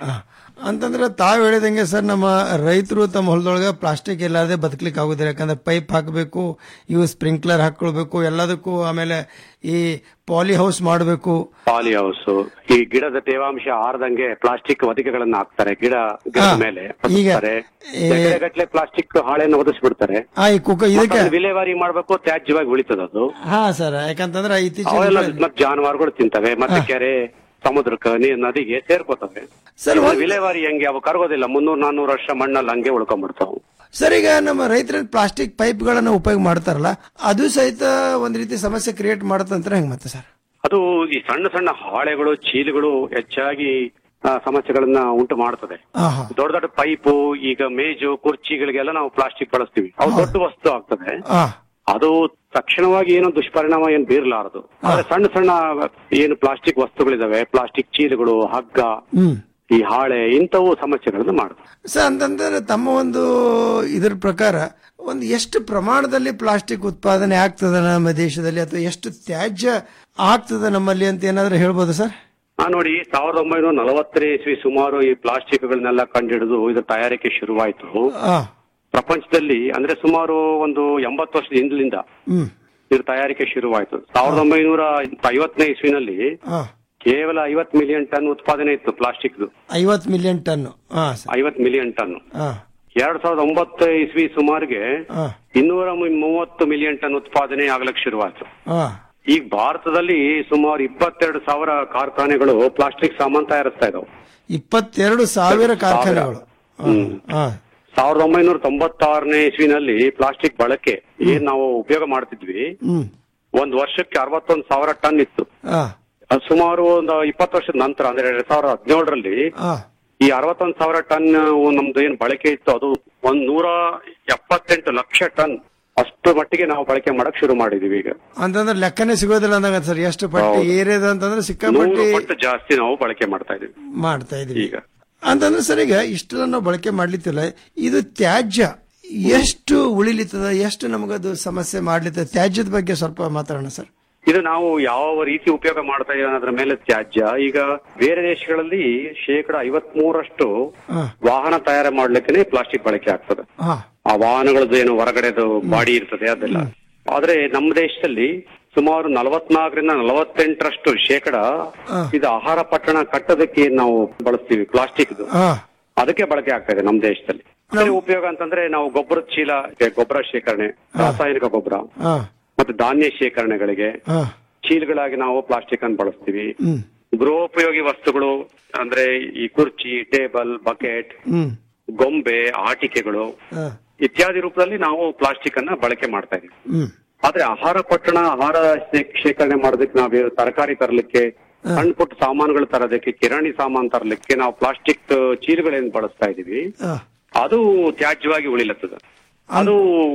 ಅಂತಂದ್ರೆ ತಾವ್ ಹೇಳಿದಂಗೆ ಸರ್ ನಮ್ಮ ರೈತರು ತಮ್ಮ ಹೊಲದೊಳಗೆ ಪ್ಲಾಸ್ಟಿಕ್ ಇಲ್ಲದೆ ಬದುಕಲಿಕ್ಕೆ ಆಗುದಿಲ್ಲ ಯಾಕಂದ್ರೆ ಪೈಪ್ ಹಾಕಬೇಕು ಇವು ಸ್ಪ್ರಿಂಕ್ಲರ್ ಹಾಕೊಳ್ಬೇಕು ಎಲ್ಲದಕ್ಕೂ ಆಮೇಲೆ ಈ ಪಾಲಿ ಹೌಸ್ ಮಾಡಬೇಕು ಪಾಲಿ ಹೌಸ್ ಈ ಗಿಡದ ತೇವಾಂಶ ಆರದಂಗೆ ಪ್ಲಾಸ್ಟಿಕ್ ಹೊದಿಕೆಗಳನ್ನ ಹಾಕ್ತಾರೆ ಗಿಡ ಗಿಡದ ಮೇಲೆ ಈಗ ಹೊದಿಸ್ತಾರೆ. ಎಕರೆಗಟ್ಲೆ ಪ್ಲಾಸ್ಟಿಕ್ ಹಾಳೆಯನ್ನು ಒದಿಸ್ಬಿಡ್ತಾರೆ ಆ ಈ ಕುಕ್ಕ ಇದಕ್ಕೆ ಮತ್ತೆ ಅದನ್ನ ವಿಲೇವಾರಿ ಮಾಡ್ಬೇಕು ತ್ಯಾಜ್ಯವಾಗಿ ಉಳಿತದ ಅದು ಹಾ ಸರ್ ಯಾಕಂತಂದ್ರೆ ಇತ್ತೀಚಿನ ಅವೆಲ್ಲ ಮತ್ತೆ ಜಾನುವಾರುಗಳು ತಿಂತವೆ ಮತ್ತೆ ಕೆರೆ ಸಮುದ್ರಕ್ಕೆ ನೀರ್ ನದಿಗೆ ಸೇರ್ಕೋತವೆ ಸರ್, ಇವಾಗ ಒಂದ್- ವಿಲೇವಾರಿ ಹೆಂಗೆ ಅವು ಕರಗೋದಿಲ್ಲ ಮುನ್ನೂರ್ ನಾನ್ನೂರು ವರ್ಷ ಮಣ್ಣಲ್ಲಿ ಹಂಗೆ ಉಳ್ಕೊಂಡ್ಬಿಡ್ತಾವ ಸರ್ ಈಗ ನಮ್ಮ ರೈತರ ಪ್ಲಾಸ್ಟಿಕ್ ಪೈಪ್ಗಳನ್ನು ಉಪಯೋಗ ಮಾಡ್ತಾರಲ್ಲ ಅದು ಸಹಿತ ಒಂದ್ ರೀತಿ ಸಮಸ್ಯೆ ಕ್ರಿಯೇಟ್ ಮಾಡತ್ತಂದ್ರೆ ಹೆಂಗ್ ಮತ್ತೆ ಸರ್ ಅದು ಈ ಸಣ್ಣ ಸಣ್ಣ ಹಾಳೆಗಳು ಚೀಲಗಳು ಹೆಚ್ಚಾಗಿ ಆ, ಸಮಸ್ಯೆಗಳನ್ನ ಉಂಟು ಮಾಡ್ತದೆ ಆಹಾ. ದೊಡ್ಡ ದೊಡ್ಡ ಪೈಪು ಈಗ ಮೇಜು ಕುರ್ಚಿಗಳಿಗೆಲ್ಲ ನಾವು ಪ್ಲಾಸ್ಟಿಕ್ ಬಳಸ್ತೀವಿ ಅವು ದೊಡ್ಡ ವಸ್ತು ಆಗ್ತದೆ ಆ, ಅದು ತಕ್ಷಣವಾಗಿ ಏನೋ ದುಷ್ಪರಿಣಾಮ ಏನ್ ಬೀರ್ಲಾರದು ಆದ್ರೆ ಸಣ್ಣ ಸಣ್ಣ ಏನು ಪ್ಲಾಸ್ಟಿಕ್ ವಸ್ತುಗಳಿದಾವೆ ಪ್ಲಾಸ್ಟಿಕ್ ಚೀಲಗಳು ಹಗ್ಗ ಹ್ಮ್ ಈ ಹಾಳೆ ಇಂಥವು ಸಮಸ್ಯೆಗಳನ್ನು ಮಾಡುತ್ತೆ ಸರ್ ಅಂತಂದ್ರೆ ತಮ್ಮ ಒಂದು ಇದ್ರ ಪ್ರಕಾರ ಒಂದು ಎಷ್ಟು ಪ್ರಮಾಣದಲ್ಲಿ ಪ್ಲಾಸ್ಟಿಕ್ ಉತ್ಪಾದನೆ ಆಗ್ತದೆ ನಮ್ಮ ದೇಶದಲ್ಲಿ ಅಥವಾ ಎಷ್ಟು ತ್ಯಾಜ್ಯ ಆಗ್ತದೆ ನಮ್ಮಲ್ಲಿ ಅಂತ ಏನಾದ್ರೂ ಹೇಳ್ಬೋದು ಸರ್ ಆ ನೋಡಿ ಸಾವಿರದ ಒಂಬೈನೂರ ನಲವತ್ತನೇ ಇಸ್ವಿ ಸುಮಾರು ಈ ಪ್ಲಾಸ್ಟಿಕ್ಗಳನ್ನೆಲ್ಲ ಕಂಡುಹಿಡಿದು ಇದ್ರ ತಯಾರಿಕೆ ಶುರುವಾಯಿತು ಆ, ಪ್ರಪಂಚದಲ್ಲಿ ಅಂದ್ರೆ ಸುಮಾರು ಒಂದು ಎಂಬತ್ತು ವರ್ಷದ ಹಿಂದಿನಿಂದ ಹ್ಮ್ ಇದ್ರ ತಯಾರಿಕೆ ಶುರುವಾಯಿತು ಸಾವಿರದ ಒಂಬೈನೂರ ಐವತ್ತನೇ ಇಸ್ವಿನಲ್ಲಿ ಆ, ಕೇವಲ ಐವತ್ ಮಿಲಿಯನ್ ಟನ್ ಉತ್ಪಾದನೆ ಇತ್ತು ಪ್ಲಾಸ್ಟಿಕ್ ಐವತ್ ಮಿಲಿಯನ್ ಟನ್ ಹಾ ಸರ್ ಐವತ್ ಮಿಲಿಯನ್ ಟನ್ ಆ, ಎರಡ್ ಸಾವಿರದ ಒಂಬತ್ತು ಇಸ್ವಿ ಸುಮಾರಿಗೆ ಆ, ಇನ್ನೂರ ಮೂವತ್ತು ಮಿಲಿಯನ್ ಟನ್ ಉತ್ಪಾದನೆ ಆಗ್ಲಿಕ್ಕೆ ಶುರುವಾಯಿತು ಆ, ಈಗ ಭಾರತದಲ್ಲಿ ಸುಮಾರು ಇಪ್ಪತ್ತೆರಡು ಸಾವಿರ ಕಾರ್ಖಾನೆಗಳು ಪ್ಲಾಸ್ಟಿಕ್ ಸಾಮಾನು ತಯಾರಿಸ್ತಾ ಇದಾವೆ ಇಪ್ಪತ್ತೆರಡು ಸಾವಿರ ಕಾರ್ಖಾನೆಗಳು ಹ್ಮ್. ಆ, ಸಾವಿರದ ಒಂಬೈನೂರ ತೊಂಬತ್ತಾರನೇ ಇಸ್ವಿನಲ್ಲಿ ಪ್ಲಾಸ್ಟಿಕ್ ಬಳಕೆ ಏನ್ ನಾವು ಉಪಯೋಗ ಮಾಡ್ತಿದ್ವಿ ಹ್ಮ್ ಒಂದ್ ವರ್ಷಕ್ಕೆ ಅರವತ್ತೊಂದ್ ಸಾವಿರ ಟನ್ ಇತ್ತು ಆ, ಅದು ಸುಮಾರು ಒಂದು ಇಪ್ಪತ್ತು ವರ್ಷದ ನಂತರ ಅಂದ್ರೆ ಎರಡ್ ಸಾವಿರದ ಹದಿನೇಳರಲ್ಲಿ ಆ, ಈ ಅರವತ್ತೊಂದ್ ಸಾವಿರ ಟನ್ ನಮ್ದು ಏನ್ ಬಳಕೆ ಇತ್ತು ಅದು ಒಂದ್ ನೂರ ಎಪ್ಪತ್ತೆಂಟು ಲಕ್ಷ ಟನ್ ಅಷ್ಟು ಮಟ್ಟಿಗೆ ನಾವು ಬಳಕೆ ಮಾಡಕ್ ಶುರು ಮಾಡಿದೀವಿ ಈಗ ಅಂತಂದ್ರೆ ಲೆಕ್ಕನೇ ಸಿಗೋದಿಲ್ಲ ಅಂದಂಗ ಸರ್ ಎಷ್ಟು ಪಟ್ಟಿ ಹೌದು. ಏರಿಯದ ಅಂತಂದ್ರೆ ನೂರು ಸಿಕ್ಕಾಪಟ್ಟಿ ಪಟ್ಟು ಜಾಸ್ತಿ ನಾವು ಬಳಕೆ ಮಾಡ್ತಾ ಇದೀವಿ ಮಾಡ್ತಾ ಇದೀವಿ ಈಗ ಅಂತಂದ್ರೆ ಸರ್ ಈಗ ಇಷ್ಟೆಲ್ಲ ನಾವು ಬಳಕೆ ಮಾಡ್ಲಿತ್ತಿಲ್ಲ ಇದು ತ್ಯಾಜ್ಯ ಎಷ್ಟು ಉಳಿಲಿತ್ತದ ಎಷ್ಟು ನಮಗದು ಸಮಸ್ಯೆ ಮಾಡ್ಲಿತ್ತದ ತ್ಯಾಜ್ಯದ ಬಗ್ಗೆ ಸ್ವಲ್ಪ ಮಾತಾಡೋಣ ಸರ್ ಇದು ನಾವು ಯಾವ ರೀತಿ ಉಪಯೋಗ ಮಾಡ್ತಾ ಇದೀವಿ ಅನ್ನೋದ್ರ ಮೇಲೆ ತ್ಯಾಜ್ಯ ಈಗ ಬೇರೆ ದೇಶಗಳಲ್ಲಿ ಶೇಕಡ ಐವತ್ ಮೂರಷ್ಟು ಹಾ. ವಾಹನ ತಯಾರು ಮಾಡ್ಲಿಕ್ಕೆ ಪ್ಲಾಸ್ಟಿಕ್ ಬಳಕೆ ಆಗ್ತದೆ ಹಾ ಆ ವಾಹನಗಳದ್ದು ಏನು ಹೊರಗಡೆದು ಬಾಡಿ ಇರ್ತದೆ ಅದೆಲ್ಲ ಆದ್ರೆ ನಮ್ಮ ದೇಶದಲ್ಲಿ ಸುಮಾರು ನಲವತ್ನಾಲ್ಕರಿಂದ ನಲವತ್ತೆಂಟರಷ್ಟು ಶೇಕಡ ಇದು ಆಹಾರ ಪಟ್ಟಣ ಕಟ್ಟೋದಕ್ಕೆ ಏನ್ ನಾವು ಬಳಸ್ತೀವಿ ಪ್ಲಾಸ್ಟಿಕ್ ಹಾ ಅದಕ್ಕೆ ಬಳಕೆ ಆಗ್ತಾ ಇದೆ ನಮ್ಮ ದೇಶದಲ್ಲಿ ಅದ್ರ ಉಪಯೋಗ ಅಂತಂದ್ರೆ ನಾವು ಗೊಬ್ಬರದ ಚೀಲ ಗೊಬ್ಬರ ಶೇಖರಣೆ ರಾಸಾಯನಿಕ ಗೊಬ್ಬರ ಹಾ ಮತ್ತೆ ಧಾನ್ಯ ಶೇಖರಣೆಗಳಿಗೆ ಹಾ ಚೀಲಗಳಾಗಿ ನಾವು ಪ್ಲಾಸ್ಟಿಕ್ ಅನ್ನು ಬಳಸ್ತೀವಿ ಹ್ಮ್ ಗೃಹೋಪಯೋಗಿ ವಸ್ತುಗಳು ಅಂದ್ರೆ ಈ ಕುರ್ಚಿ ಟೇಬಲ್ ಬಕೆಟ್ ಹ್ಮ್ ಗೊಂಬೆ ಆಟಿಕೆಗಳು ಹಾ ಇತ್ಯಾದಿ ರೂಪದಲ್ಲಿ ನಾವು ಪ್ಲಾಸ್ಟಿಕ್ ಅನ್ನ ಬಳಕೆ ಮಾಡ್ತಾ ಇದೀವಿ ಹ್ಮ್ ಆದ್ರೆ ಆಹಾರ ಪಟ್ಟಣ ಆಹಾರ ಶೇ- ಶೇಖರಣೆ ಮಾಡೋದಕ್ಕೆ ನಾವು ತರಕಾರಿ ತರಲಿಕ್ಕೆ ಸಣ್ಣ ಪುಟ್ಟ ಸಾಮಾನುಗಳು ತರೋದಕ್ಕೆ ಕಿರಾಣಿ ಸಾಮಾನು ತರಲಿಕ್ಕೆ ನಾವು ಪ್ಲಾಸ್ಟಿಕ್ ಚೀಲಗಳೇನ್ ಬಳಸ್ತಾ ಇದೀವಿ ಹಾ ಅದು ತ್ಯಾಜ್ಯವಾಗಿ ಉಳಿಲತ್ತದ ಅದು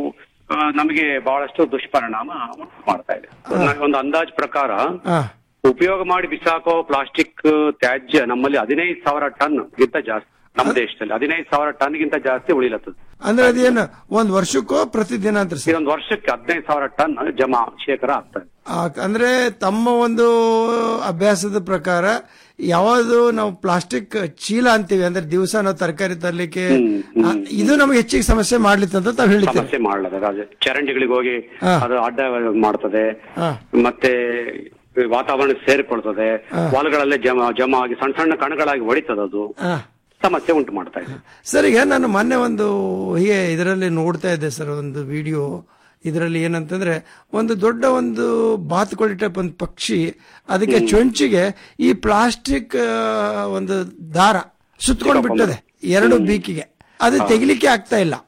ಆ, ನಮಗೆ ಬಹಳಷ್ಟು ದುಷ್ಪರಿಣಾಮ ಉಂಟು ಮಾಡ್ತಾ ಇದೆ ಒಂದು- ಒಂದು ಅಂದಾಜ್ ಪ್ರಕಾರ ಹಾ ಉಪಯೋಗ ಮಾಡಿ ಬಿಸಾಕೋ ಪ್ಲಾಸ್ಟಿಕ್ ತ್ಯಾಜ್ಯ ನಮ್ಮಲ್ಲಿ ಹದಿನೈದು ಸಾವಿರ ಟನ್ ಗಿಂತ ಜಾಸ್ತಿ ನಮ್ಮ ದೇಶದಲ್ಲಿ ಹದಿನೈದು ಸಾವಿರ ಟನ್ ಗಿಂತ ಜಾಸ್ತಿ ಉಳಿಲತ್ತದ ಅಂದ್ರೆ ಅದೇನು ಒಂದ್ ವರ್ಷಕ್ಕೋ ಪ್ರತಿದಿನ ಅಂತ ಸರ್ ಇದೊಂದು ವರ್ಷಕ್ಕೆ ಹದಿನೈದು ಸಾವಿರ ಟನ್ ಜಮಾ ಶೇಖರ ಆಗ್ತದೆ ಆ, ಅಂದ್ರೆ ತಮ್ಮ ಒಂದು ಅಭ್ಯಾಸದ ಪ್ರಕಾರ ಯಾವುದು ನಾವು ಪ್ಲಾಸ್ಟಿಕ್ ಚೀಲ ಅಂತೀವಿ ಅಂದ್ರೆ ದಿವಸ ನಾವು ತರಕಾರಿ ತರ್ಲಿಕ್ಕೆ ಆ, ಇದು ನಮಗೆ ಹೆಚ್ಚಿಗೆ ಸಮಸ್ಯೆ ಮಾಡ್ಲಿತ್ತು ಅಂತ ತಾವ್ ಹೇಳಿದ್ದೀರಿ ಸಮಸ್ಯೆ ಮಾಡ್ಲದ ಅದೇ ಚರಂಡಿಗಳಿಗೆ ಹೋಗಿ ಹಾ. ಅದು ಅಡ್ಡ ಮಾಡ್ತದೆ ಹಾ. ಮತ್ತೆ ವಾತಾವರಣಕ್ಕೆ ಸೇರಿಕೊಳ್ತದೆ ಹೊಲಗಳಲ್ಲೇ ಜಮಾ ಜಮಾ ಆಗಿ ಸಣ್ಣ ಸಣ್ಣ ಕಣಗಳಾಗಿ ಹೊಡಿತದ ಅದು ಹಾ. ಸಮಸ್ಯೆ ಉಂಟು ಮಾಡ್ತಾ ಇದೆ ಸರ್ ಈಗ ನಾನು ಮೊನ್ನೆ ಒಂದು ಹೀಗೆ ಇದರಲ್ಲಿ ನೋಡ್ತಾ ಇದ್ದೆ ಸರ್ ಒಂದು ವಿಡಿಯೋ ಇದರಲ್ಲಿ ಏನಂತಂದ್ರೆ ಒಂದು ದೊಡ್ಡ ಒಂದು ಬಾತುಕೋಳಿ ಟೈಪ್ ಒಂದು ಪಕ್ಷಿ ಅದಕ್ಕೆ ಚೊಂಚಿಗೆ ಈ ಪ್ಲಾಸ್ಟಿಕ್ ಒಂದು ದಾರ ಸುತ್ಕೊಂಡು ಬಿಟ್ಟದೆ ಎರಡು ಬೀಕಿಗೆ ಅದು ತೆಗಿಲಿಕ್ಕೆ ಆಗ್ತಾ ಇಲ್ಲ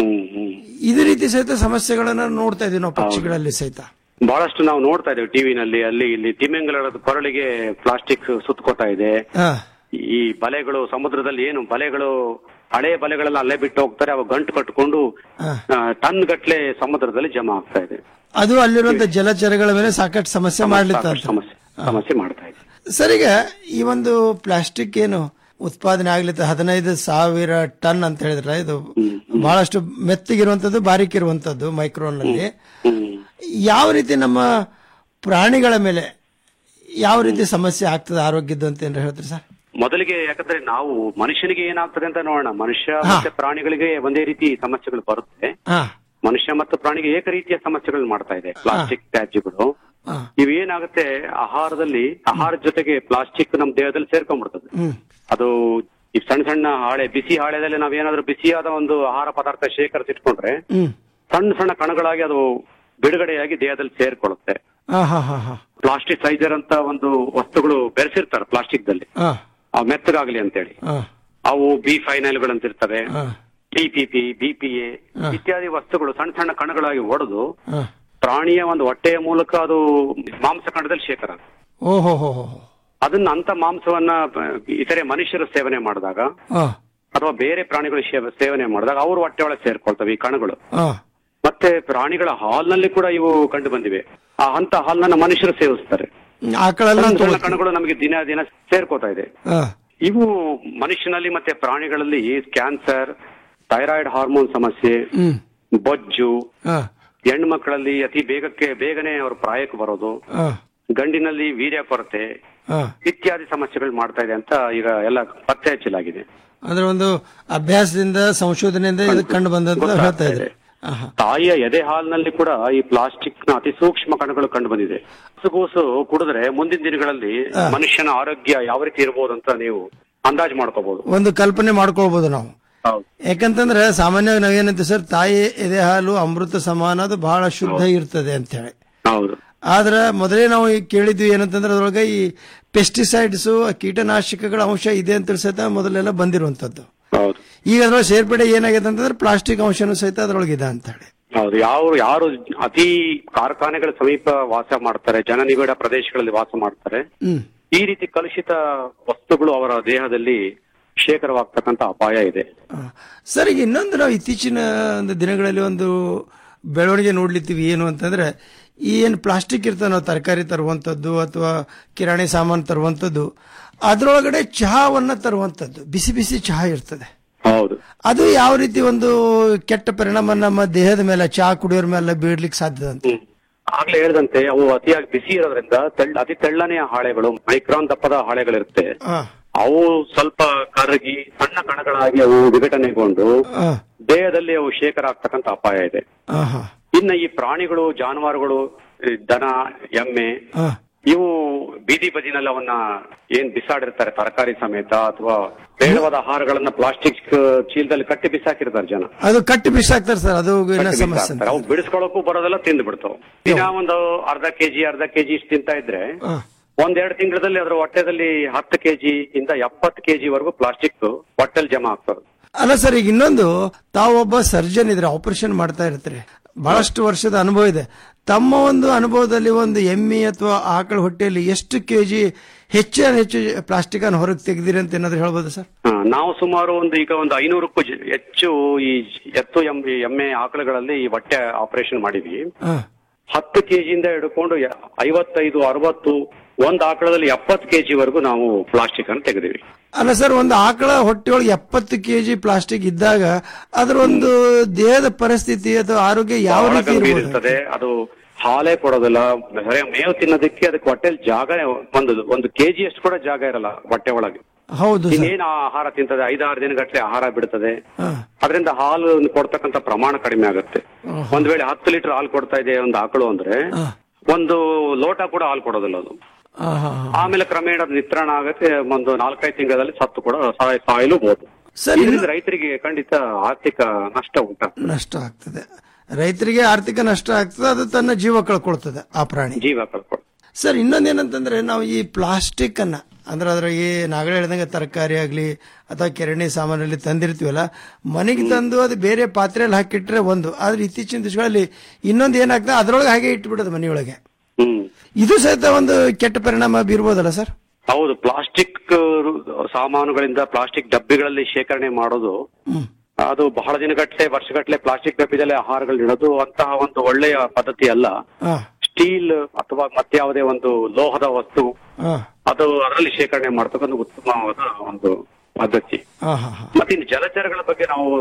ಇದೇ ರೀತಿ ಸಹಿತ ಸಮಸ್ಯೆಗಳನ್ನ ನೋಡ್ತಾ ಇದೀವಿ ನಾವು ಪಕ್ಷಿಗಳಲ್ಲಿ ಸಹಿತ ಬಹಳಷ್ಟು ನಾವು ನೋಡ್ತಾ ಇದ್ದೇವೆ ಟಿವಿನಲ್ಲಿ ಅಲ್ಲಿ ಇಲ್ಲಿ ತಿಮಿಂಗಲದ ಕೊರಳಿಗೆ ಪ್ಲಾಸ್ಟಿಕ್ ಸುತ್ತಕೋತಾ ಇದೆ ಹಾ ಈ ಬಲೆಗಳು ಸಮುದ್ರದಲ್ಲಿ ಏನು ಬಲೆಗಳು ಹಳೆ ಬಲೆಗಳೆಲ್ಲ ಅಲ್ಲೇ ಬಿಟ್ಟು ಹೋಗ್ತಾರೆ ಅವು ಗಂಟು ಕಟ್ಕೊಂಡು ಹಾ. ಟನ್ ಗಟ್ಲೆ ಸಮುದ್ರದಲ್ಲಿ ಜಮಾ ಆಗ್ತಾ ಇದೆ ಅದು ಅಲ್ಲಿರುವಂತ ಜಲಚರಗಳ ಮೇಲೆ ಸಾಕಷ್ಟು ಸಮಸ್ಯೆ ಮಾಡ್ಲಿತ್ತ ಸಾಕಷ್ಟು ಸಮಸ್ಯೆ ಸಮಸ್ಯೆ ಮಾಡ್ತಾ ಇದೆ ಸರ್ ಈಗ ಈ ಒಂದು ಪ್ಲಾಸ್ಟಿಕ್ ಏನು ಉತ್ಪಾದನೆ ಆಗ್ಲಿತ್ತ ಹದಿನೈದು ಸಾವಿರ ಟನ್ ಅಂತ ಹೇಳಿದ್ರೆ ಇದು ಬಹಳಷ್ಟು ಮೆತ್ತಗಿರುವಂತದ್ದು ಬಾರಿಕ್ ಇರುವಂತದ್ದು ಮೈಕ್ರೋನ್ ನಲ್ಲಿ ಯಾವ ರೀತಿ ನಮ್ಮ ಪ್ರಾಣಿಗಳ ಮೇಲೆ ಯಾವ ರೀತಿ ಸಮಸ್ಯೆ ಆಗ್ತದೆ ಆರೋಗ್ಯದ್ದು ಅಂತ ಏನಾರ ಹೇಳ್ತೀರಿ ಸರ್ ಮೊದಲಿಗೆ ಯಾಕಂದ್ರೆ ನಾವು ಮನುಷ್ಯನಿಗೆ ಏನಾಗ್ತದೆ ಅಂತ ನೋಡೋಣ ಮನುಷ್ಯ ಮತ್ತೆ ಪ್ರಾಣಿಗಳಿಗೆ ಒಂದೇ ರೀತಿ ಸಮಸ್ಯೆಗಳು ಬರುತ್ತೆ ಹಾ ಮನುಷ್ಯ ಮತ್ತು ಪ್ರಾಣಿಗೆ ಏಕ ರೀತಿಯ ಸಮಸ್ಯೆಗಳು ಮಾಡ್ತಾ ಇದೆ ಪ್ಲಾಸ್ಟಿಕ್ ತ್ಯಾಜ್ಯಗಳು ಹಾ. ಇವೇನಾಗುತ್ತೆ ಆಹಾರದಲ್ಲಿ ಆಹಾರದ ಜೊತೆಗೆ ಪ್ಲಾಸ್ಟಿಕ್ ನಮ್ ದೇಹದಲ್ಲಿ ಸೇರ್ಕೊಂಡ್ಬಿಡ್ತದೆ ಹ್ಮ್ ಅದು ಈ ಸಣ್ಣ ಸಣ್ಣ ಹಾಳೆ ಬಿಸಿ ಹಾಳೆದಲ್ಲಿ ನಾವೇನಾದ್ರೂ ಬಿಸಿಯಾದ ಒಂದು ಆಹಾರ ಪದಾರ್ಥ ಶೇಖರಿಸಿಟ್ಕೊಂಡ್ರೆ ಹ್ಮ್ ಸಣ್ಣ ಸಣ್ಣ ಕಣಗಳಾಗಿ ಅದು ಬಿಡುಗಡೆಯಾಗಿ ದೇಹದಲ್ಲಿ ಸೇರ್ಕೊಳ್ಳುತ್ತೆ ಹಾ ಹಾ ಹಾ ಹಾ ಪ್ಲಾಸ್ಟಿಕ್ ಸೈಜರ್ ಅಂತ ಒಂದು ವಸ್ತುಗಳು ಬೆರೆಸಿರ್ತಾರೆ ಪ್ಲಾಸ್ಟಿಕ್ ದಲ್ಲಿ ಹಾ ಅವು ಮೆತ್ತಗಾಗ್ಲಿ ಅಂತೇಳಿ ಹಾ ಅವು ಬಿ ಫೈನಲ್ ಗಳಂತಿರ್ತವೆ ಹಾ ಪಿಪಿಪಿ ಬಿಪಿಎ ಹಾ. ಇತ್ಯಾದಿ ವಸ್ತುಗಳು ಸಣ್ಣ ಸಣ್ಣ ಕಣಗಳಾಗಿ ಒಡೆದು ಹಾ ಪ್ರಾಣಿಯ ಒಂದು ಹೊಟ್ಟೆಯ ಮೂಲಕ ಅದು ಮಾಂಸ ಕಣದಲ್ಲಿ ಶೇಖರ ಆಗುತ್ತೆ. ಓಹೋ ಹೋ ಹೋ ಹೋ. ಅದನ್ನ ಅಂತ ಮಾಂಸವನ್ನ ಆ, ಇತರೆ ಮನುಷ್ಯರು ಸೇವನೆ ಮಾಡಿದಾಗ ಹಾ ಅಥವಾ ಬೇರೆ ಪ್ರಾಣಿಗಳು ಶೇ- ಸೇವನೆ ಮಾಡಿದಾಗ ಅವ್ರ ಹೊಟ್ಟೆ ಒಳಗೆ ಸೇರ್ಕೊಳ್ತವೆ ಈ ಕಣಗಳು ಹಾ ಮತ್ತೆ ಪ್ರಾಣಿಗಳ ಹಾಲ್ನಲ್ಲಿ ಕೂಡ ಇವು ಕಂಡು ಬಂದಿವೆ ಆ ಅಂತ ಹಾಲ್ನ ಮನುಷ್ಯರು ಸೇವಿಸ್ತಾರೆ ಆಕಳೆಲ್ಲ ಸಣ್ಣ ಸಣ್ಣ ತಗೊಳ್ತಾರೆ. ಕಣಗಳು ನಮಗೆ ದಿನ ದಿನ ಸೇರ್ಕೋತಾ ಇದೆ ಹಾ ಇವು ಮನುಷ್ಯನಲ್ಲಿ ಮತ್ತೆ ಪ್ರಾಣಿಗಳಲ್ಲಿ ಕ್ಯಾನ್ಸರ್ ಥೈರಾಯ್ಡ್ ಹಾರ್ಮೋನ್ ಸಮಸ್ಯೆ ಹ್ಮ್ ಬೊಜ್ಜು ಹಾ ಹೆಣ್ಣು ಮಕ್ಕಳಲ್ಲಿ ಅತಿ ಬೇಗಕ್ಕೆ ಬೇಗನೆ ಅವ್ರ ಪ್ರಾಯಕ್ಕೆ ಬರೋದು ಹಾ ಗಂಡಿನಲ್ಲಿ ವೀರ್ಯ ಕೊರತೆ ಹಾ ಇತ್ಯಾದಿ ಸಮಸ್ಯೆಗಳು ಮಾಡ್ತಾ ಇದೆ ಅಂತ ಈಗ ಎಲ್ಲ ಪತ್ತೆ ಹಚ್ಚಲಾಗಿದೆ ಅಂದ್ರೆ ಒಂದು ಅಭ್ಯಾಸದಿಂದ ಸಂಶೋಧನೆಯಿಂದ ಇದು ಕಂಡು ಬಂದಂತ ಹೇಳ್ತಾ ಇದ್ರೆ ತಾಯಿಯ ಎದೆ ಹಾಲಿನಲ್ಲಿ ಕೂಡ ಈ ಪ್ಲಾಸ್ಟಿಕ್ ನ ಅತಿ ಸೂಕ್ಷ್ಮ ಕಣಗಳು ಕಂಡು ಬಂದಿದೆ ಹಸುಗೂಸು ಕುಡಿದ್ರೆ ಮುಂದಿನ ದಿನಗಳಲ್ಲಿ ಮನುಷ್ಯನ ಆರೋಗ್ಯ ಯಾವ ರೀತಿ ಇರಬಹುದು ಅಂತ ನೀವು ಅಂದಾಜು ಮಾಡ್ಕೋಬಹುದು ಒಂದು ಕಲ್ಪನೆ ಮಾಡ್ಕೊಳ್ಬಹುದು ನಾವು ಯಾಕಂತಂದ್ರೆ ಸಾಮಾನ್ಯವಾಗಿ ನಾವೇನಂತೀವಿ ಸರ್ ತಾಯಿ ಎದೆ ಹಾಲು ಅಮೃತ ಸಮಾನ ಅದು ಬಹಳ ಶುದ್ಧ ಇರ್ತದೆ ಅಂತ ಹೇಳಿ ಹೌದು ಆದ್ರೆ ಮೊದಲೇ ನಾವು ಈಗ ಕೇಳಿದ್ವಿ ಏನಂತಂದ್ರೆ ಅದ್ರೊಳಗೆ ಈ ಪೆಸ್ಟಿಸೈಡ್ಸ್ ಕೀಟನಾಶಕಗಳ ಅಂಶ ಇದೆ ಅಂತ ಸಹಿತ ಮೊದಲೆಲ್ಲ ಬಂದಿರುವಂತದ್ದು ಹೌದು ಈಗ ಅದ್ರೊಳಗೆ ಸೇರ್ಪಡೆ ಏನಾಗಿದೆ ಅಂತಂದ್ರೆ ಪ್ಲಾಸ್ಟಿಕ್ ಅಂಶನೂ ಸಹಿತ ಅದ್ರೊಳಗೆ ಇದೆ ಅಂತ ಹೇಳಿ ಹೌದು ಯಾವ ಯಾರು ಅತಿ ಕಾರ್ಖಾನೆಗಳ ಸಮೀಪ ವಾಸ ಮಾಡ್ತಾರೆ ಜನನಿಬಿಡ ಪ್ರದೇಶಗಳಲ್ಲಿ ವಾಸ ಮಾಡ್ತಾರೆ ಹ್ಮ್ ಈ ರೀತಿ ಕಲುಷಿತ ವಸ್ತುಗಳು ಅವರ ದೇಹದಲ್ಲಿ ಶೇಖರವಾಗ್ತಕ್ಕಂತ ಅಪಾಯ ಇದೆ ಸರ್ ಈಗ ಇನ್ನೊಂದು ನಾವು ಇತ್ತೀಚಿನ ಒಂದು ದಿನಗಳಲ್ಲಿ ಒಂದು ಬೆಳವಣಿಗೆ ನೋಡ್ಲಿತ್ತೀವಿ ಏನು ಅಂತಂದ್ರೆ ಈ ಏನು ಪ್ಲಾಸ್ಟಿಕ್ ಇರ್ತದೆ ನಾವು ತರಕಾರಿ ತರುವಂಥದ್ದು ಅಥವಾ ಕಿರಾಣಿ ಸಾಮಾನು ತರುವಂಥದ್ದು ಅದರೊಳಗಡೆ ಚಹಾವನ್ನ ತರುವಂಥದ್ದು ಬಿಸಿ ಬಿಸಿ ಚಹಾ ಇರ್ತದೆ ಹೌದು ಅದು ಯಾವ ರೀತಿ ಒಂದು ಕೆಟ್ಟ ಪರಿಣಾಮ ನಮ್ಮ ದೇಹದ ಮೇಲೆ ಚಹಾ ಕುಡಿಯೋರ ಮೇಲೆ ಬೀಳ್ಲಿಕ್ಕೆ ಸಾಧ್ಯ ಅಂತ ಆಗ್ಲೇ ಹೇಳಿದಂತೆ ಅವು ಅತಿಯಾಗಿ ಬಿಸಿ ಇರೋದ್ರಿಂದ ತೆಳ್ಳ ಅತಿ ತೆಳ್ಳನೆಯ ಹಾಳೆಗಳು ಮೈಕ್ರಾನ್ ದಪ್ಪದ ಹಾಳೆಗಳಿರುತ್ತೆ ಹಾ ಅವು ಸ್ವಲ್ಪ ಕರಗಿ ಸಣ್ಣ ಕಣಗಳಾಗಿ ಅವು ವಿಘಟನೆಗೊಂಡು ಹಾ ದೇಹದಲ್ಲಿ ಅವು ಶೇಖರ ಆಗ್ತಕ್ಕಂತ ಅಪಾಯ ಇದೆ ಹಾ ಹಾ ಇನ್ನ ಈ ಪ್ರಾಣಿಗಳು ಜಾನುವಾರುಗಳು ಈ ದನ ಎಮ್ಮೆ ಹಾ ಇವು ಬೀದಿ ಬದಿನಲ್ಲಿ ಅವನ್ನ ಏನ್ ಬಿಸಾಡಿರ್ತಾರೆ ತರಕಾರಿ ಸಮೇತ ಅಥವಾ ಬೇಡವಾದ ಆಹಾರಗಳನ್ನ ಪ್ಲಾಸ್ಟಿಕ್ ಚೀಲದಲ್ಲಿ ಕಟ್ಟಿ ಬಿಸಾಕಿರ್ತಾರೆ ಜನ ಅದು ಕಟ್ಟಿ ಬಿಸಾಕ್ತಾರೆ ಸರ್ ಅದು ಏನೋ ಕಟ್ಟಿ ಸಮಸ್ಯೆ ಬಿಸಾಕ್ತಾರೆ. ಅವು ಬಿಡಿಸ್ಕೊಳಕ್ಕೂ ಬರೋದೆಲ್ಲ ತಿಂದು ಬಿಡ್ತಾವ ದಿನ ಒಂದು ಅರ್ಧ ಕೆಜಿ ಅರ್ಧ ಕೆಜಿ ಇಷ್ಟು ತಿಂತಾ ಇದ್ರೆ ಹಾ. ಒಂದೆರಡು ತಿಂಗಳಲ್ಲಿ ಅದ್ರ ಹೊಟ್ಟೆದಲ್ಲಿ ಹತ್ತು ಕೆಜಿ ಇಂದ ಎಪ್ಪತ್ತು ಕೆಜಿ ವರೆಗೂ ಪ್ಲಾಸ್ಟಿಕ್ ಹೊಟ್ಟೆಲ್ ಜಮಾ ಆಗ್ತದೆ ಅಲ್ಲ ಸರ್ ಈಗ ಇನ್ನೊಂದು ತಾವೊಬ್ಬ ಸರ್ಜನ್ ಇದ್ರೆ ಆಪರೇಷನ್ ಮಾಡ್ತಾ ಇರ್ತೀರಿ ಬಹಳಷ್ಟು ವರ್ಷದ ಅನುಭವ ಇದೆ ತಮ್ಮ ಒಂದು ಅನುಭವದಲ್ಲಿ ಒಂದು ಎಮ್ಮೆ ಅಥವಾ ಆಕಳ ಹೊಟ್ಟೆಯಲ್ಲಿ ಎಷ್ಟು ಕೆಜಿ ಹೆಚ್ಚು ಹೆಚ್ಚು ಪ್ಲಾಸ್ಟಿಕ್ ಅನ್ನು ಹೊರಗೆ ತೆಗೆದಿರಿ ಅಂತ ಏನಾದ್ರು ಹೇಳ್ಬೋದು ಸರ್ ಹಾ, ನಾವು ಸುಮಾರು ಒಂದು ಈಗ ಒಂದು ಐನೂರಕ್ಕೂ ಜ- ಹೆಚ್ಚು ಈ ಎತ್ತು ಎಮ್ಮೆ ಎಮ್ಮೆ ಆಕಳುಗಳಲ್ಲಿ ಈ ಹೊಟ್ಟೆ ಆಪರೇಷನ್ ಮಾಡಿದ್ವಿ ಹಾ. ಹತ್ತು ಕೆಜಿಯಿಂದ ಹಿಡ್ಕೊಂಡು ಯ- ಐವತ್ತೈದು ಅರವತ್ತು ಒಂದ್ ಆಕಳದಲ್ಲಿ ಎಪ್ಪತ್ತು ಕೆಜಿ ವರೆಗೂ ನಾವು ಪ್ಲಾಸ್ಟಿಕ್ ಅನ್ನು ತೆಗೆದಿವಿ ಅಲ್ಲ ಸರ್ ಒಂದು ಆಕಳ ಹೊಟ್ಟೆಯೊಳಗೆ ಎಪ್ಪತ್ತು ಕೆಜಿ ಪ್ಲಾಸ್ಟಿಕ್ ಇದ್ದಾಗ ಅದರ ಒಂದು ದೇಹದ ಪರಿಸ್ಥಿತಿ ಅಥವಾ ಆರೋಗ್ಯ ಯಾವ ಬಹಳ ರೀತಿ ಗಂಭೀರ ಇರ್ಬೋದು ಇರ್ತದೆ ಅದು ಹಾಲೇ ಕೊಡೋದಿಲ್ಲ ಬರೀ ಮೇವು ತಿನ್ನೋದಕ್ಕೆ ಅದಕ್ಕೆ ಹೊಟ್ಟೆಲಿ ಜಾಗ ಒಂದು ಒಂದು ಕೆಜಿ ಅಷ್ಟು ಕೂಡ ಜಾಗ ಇರಲ್ಲ ಹೊಟ್ಟೆ ಒಳಗೆ ಹೌದು ಸರ್ ಇನ್ನೇನು ಆಹಾರ ತಿಂತದೆ ಐದಾರು ದಿನಗಟ್ಟಲೆ ಆಹಾರ ಬಿಡ್ತದೆ ಹಾ. ಅದರಿಂದ ಹಾಲು ಕೊಡ್ತಕ್ಕಂತ ಪ್ರಮಾಣ ಕಡಿಮೆ ಆಗುತ್ತೆ ಒಂದ್ ವೇಳೆ ಹತ್ತು ಲೀಟರ್ ಹಾಲು ಕೊಡ್ತಾ ಇದೆ ಒಂದು ಆಕಳು ಅಂದ್ರೆ ಒಂದು ಲೋಟ ಕೂಡ ಹಾಲು ಕೊಡೋದಿಲ್ಲ ಅದು ಹಾ, ಹಾ, ಹಾ. ಆಮೇಲೆ ಕ್ರಮೇಣ ಅದು ನಿತ್ರಾಣ ಆಗುತ್ತೆ ಒಂದು ನಾಲ್ಕೈದು ತಿಂಗಳಲ್ಲಿ ಸತ್ತು ಕೂಡ ಸಾಯ ಸಾಯಲು ಬಹುದು ಸರ್, ಇದರಿಂದ ರೈತರಿಗೆ ಖಂಡಿತ ಆರ್ಥಿಕ ನಷ್ಟ ಉಂಟಾಗ್ತದೆ ನಷ್ಟ ಆಗ್ತದೆ ರೈತರಿಗೆ ಆರ್ಥಿಕ ನಷ್ಟ ಆಗ್ತದೆ ಅದು ತನ್ನ ಜೀವ ಕಳ್ಕೊಳ್ತದೆ ಆ ಪ್ರಾಣಿ ಜೀವ ಕಳ್ಕೊಂಡು ಸರ್ ಇನ್ನೊಂದೇನಂತಂದ್ರೆ ನಾವು ಈ ಪ್ಲಾಸ್ಟಿಕ್ ಅನ್ನ ಅಂದ್ರೆ ಅದ್ರಾಗೆ ನಾಗಳೆ ಹೇಳ್ದಂಗೆ ತರಕಾರಿ ಆಗ್ಲಿ ಅಥವಾ ಕಿರಾಣಿ ಸಾಮಾನಲ್ಲಿ ತಂದಿರ್ತೀವಲ್ಲ ಮನೆಗೆ ತಂದು ಅದು ಬೇರೆ ಪಾತ್ರೆಯಲ್ಲಿ ಹಾಕಿಟ್ರೆ ಒಂದು ಆದ್ರೆ ಇತ್ತೀಚಿನ ದಿವಸಗಳಲ್ಲಿ ಇನ್ನೊಂದು ಏನಾಗ್ತದೆ ಅದ್ರೊಳಗೆ ಹಾಗೆ ಇಟ್ಬಿಡೋದು ಮನೆಯೊಳಗೆ ಹ್ಮ್ ಇದು ಸಹಿತ ಒಂದು ಕೆಟ್ಟ ಪರಿಣಾಮ ಬೀರ್ಬೋದಲ್ಲ ಸರ್ ಹೌದು ಪ್ಲಾಸ್ಟಿಕ್ ಸಾಮಾನುಗಳಿಂದ ಪ್ಲಾಸ್ಟಿಕ್ ಡಬ್ಬಿಗಳಲ್ಲಿ ಶೇಖರಣೆ ಮಾಡೋದು ಅದು ಬಹಳ ದಿನಗಟ್ಟಲೆ ವರ್ಷಗಟ್ಟಲೆ ಪ್ಲಾಸ್ಟಿಕ್ ಡಬ್ಬಿದಲ್ಲಿ ಆಹಾರಗಳು ಇಡೋದು ಅಂತಹ ಒಂದು ಒಳ್ಳೆಯ ಪದ್ಧತಿ ಅಲ್ಲ ಹಾ ಸ್ಟೀಲ್ ಅಥವಾ ಮತ್ಯಾವುದೇ ಒಂದು ಲೋಹದ ವಸ್ತು ಹಾ ಅದು ಅದರಲ್ಲಿ ಶೇಖರಣೆ ಮಾಡ್ತಕ್ಕಂಥ ಉತ್ತಮವಾದ ಒಂದು ಪದ್ಧತಿ ಹಾ ಹಾ ಹಾ ಮತ್ತೆ ಇನ್ನು ಜಲಚರಗಳ ಬಗ್ಗೆ ನಾವು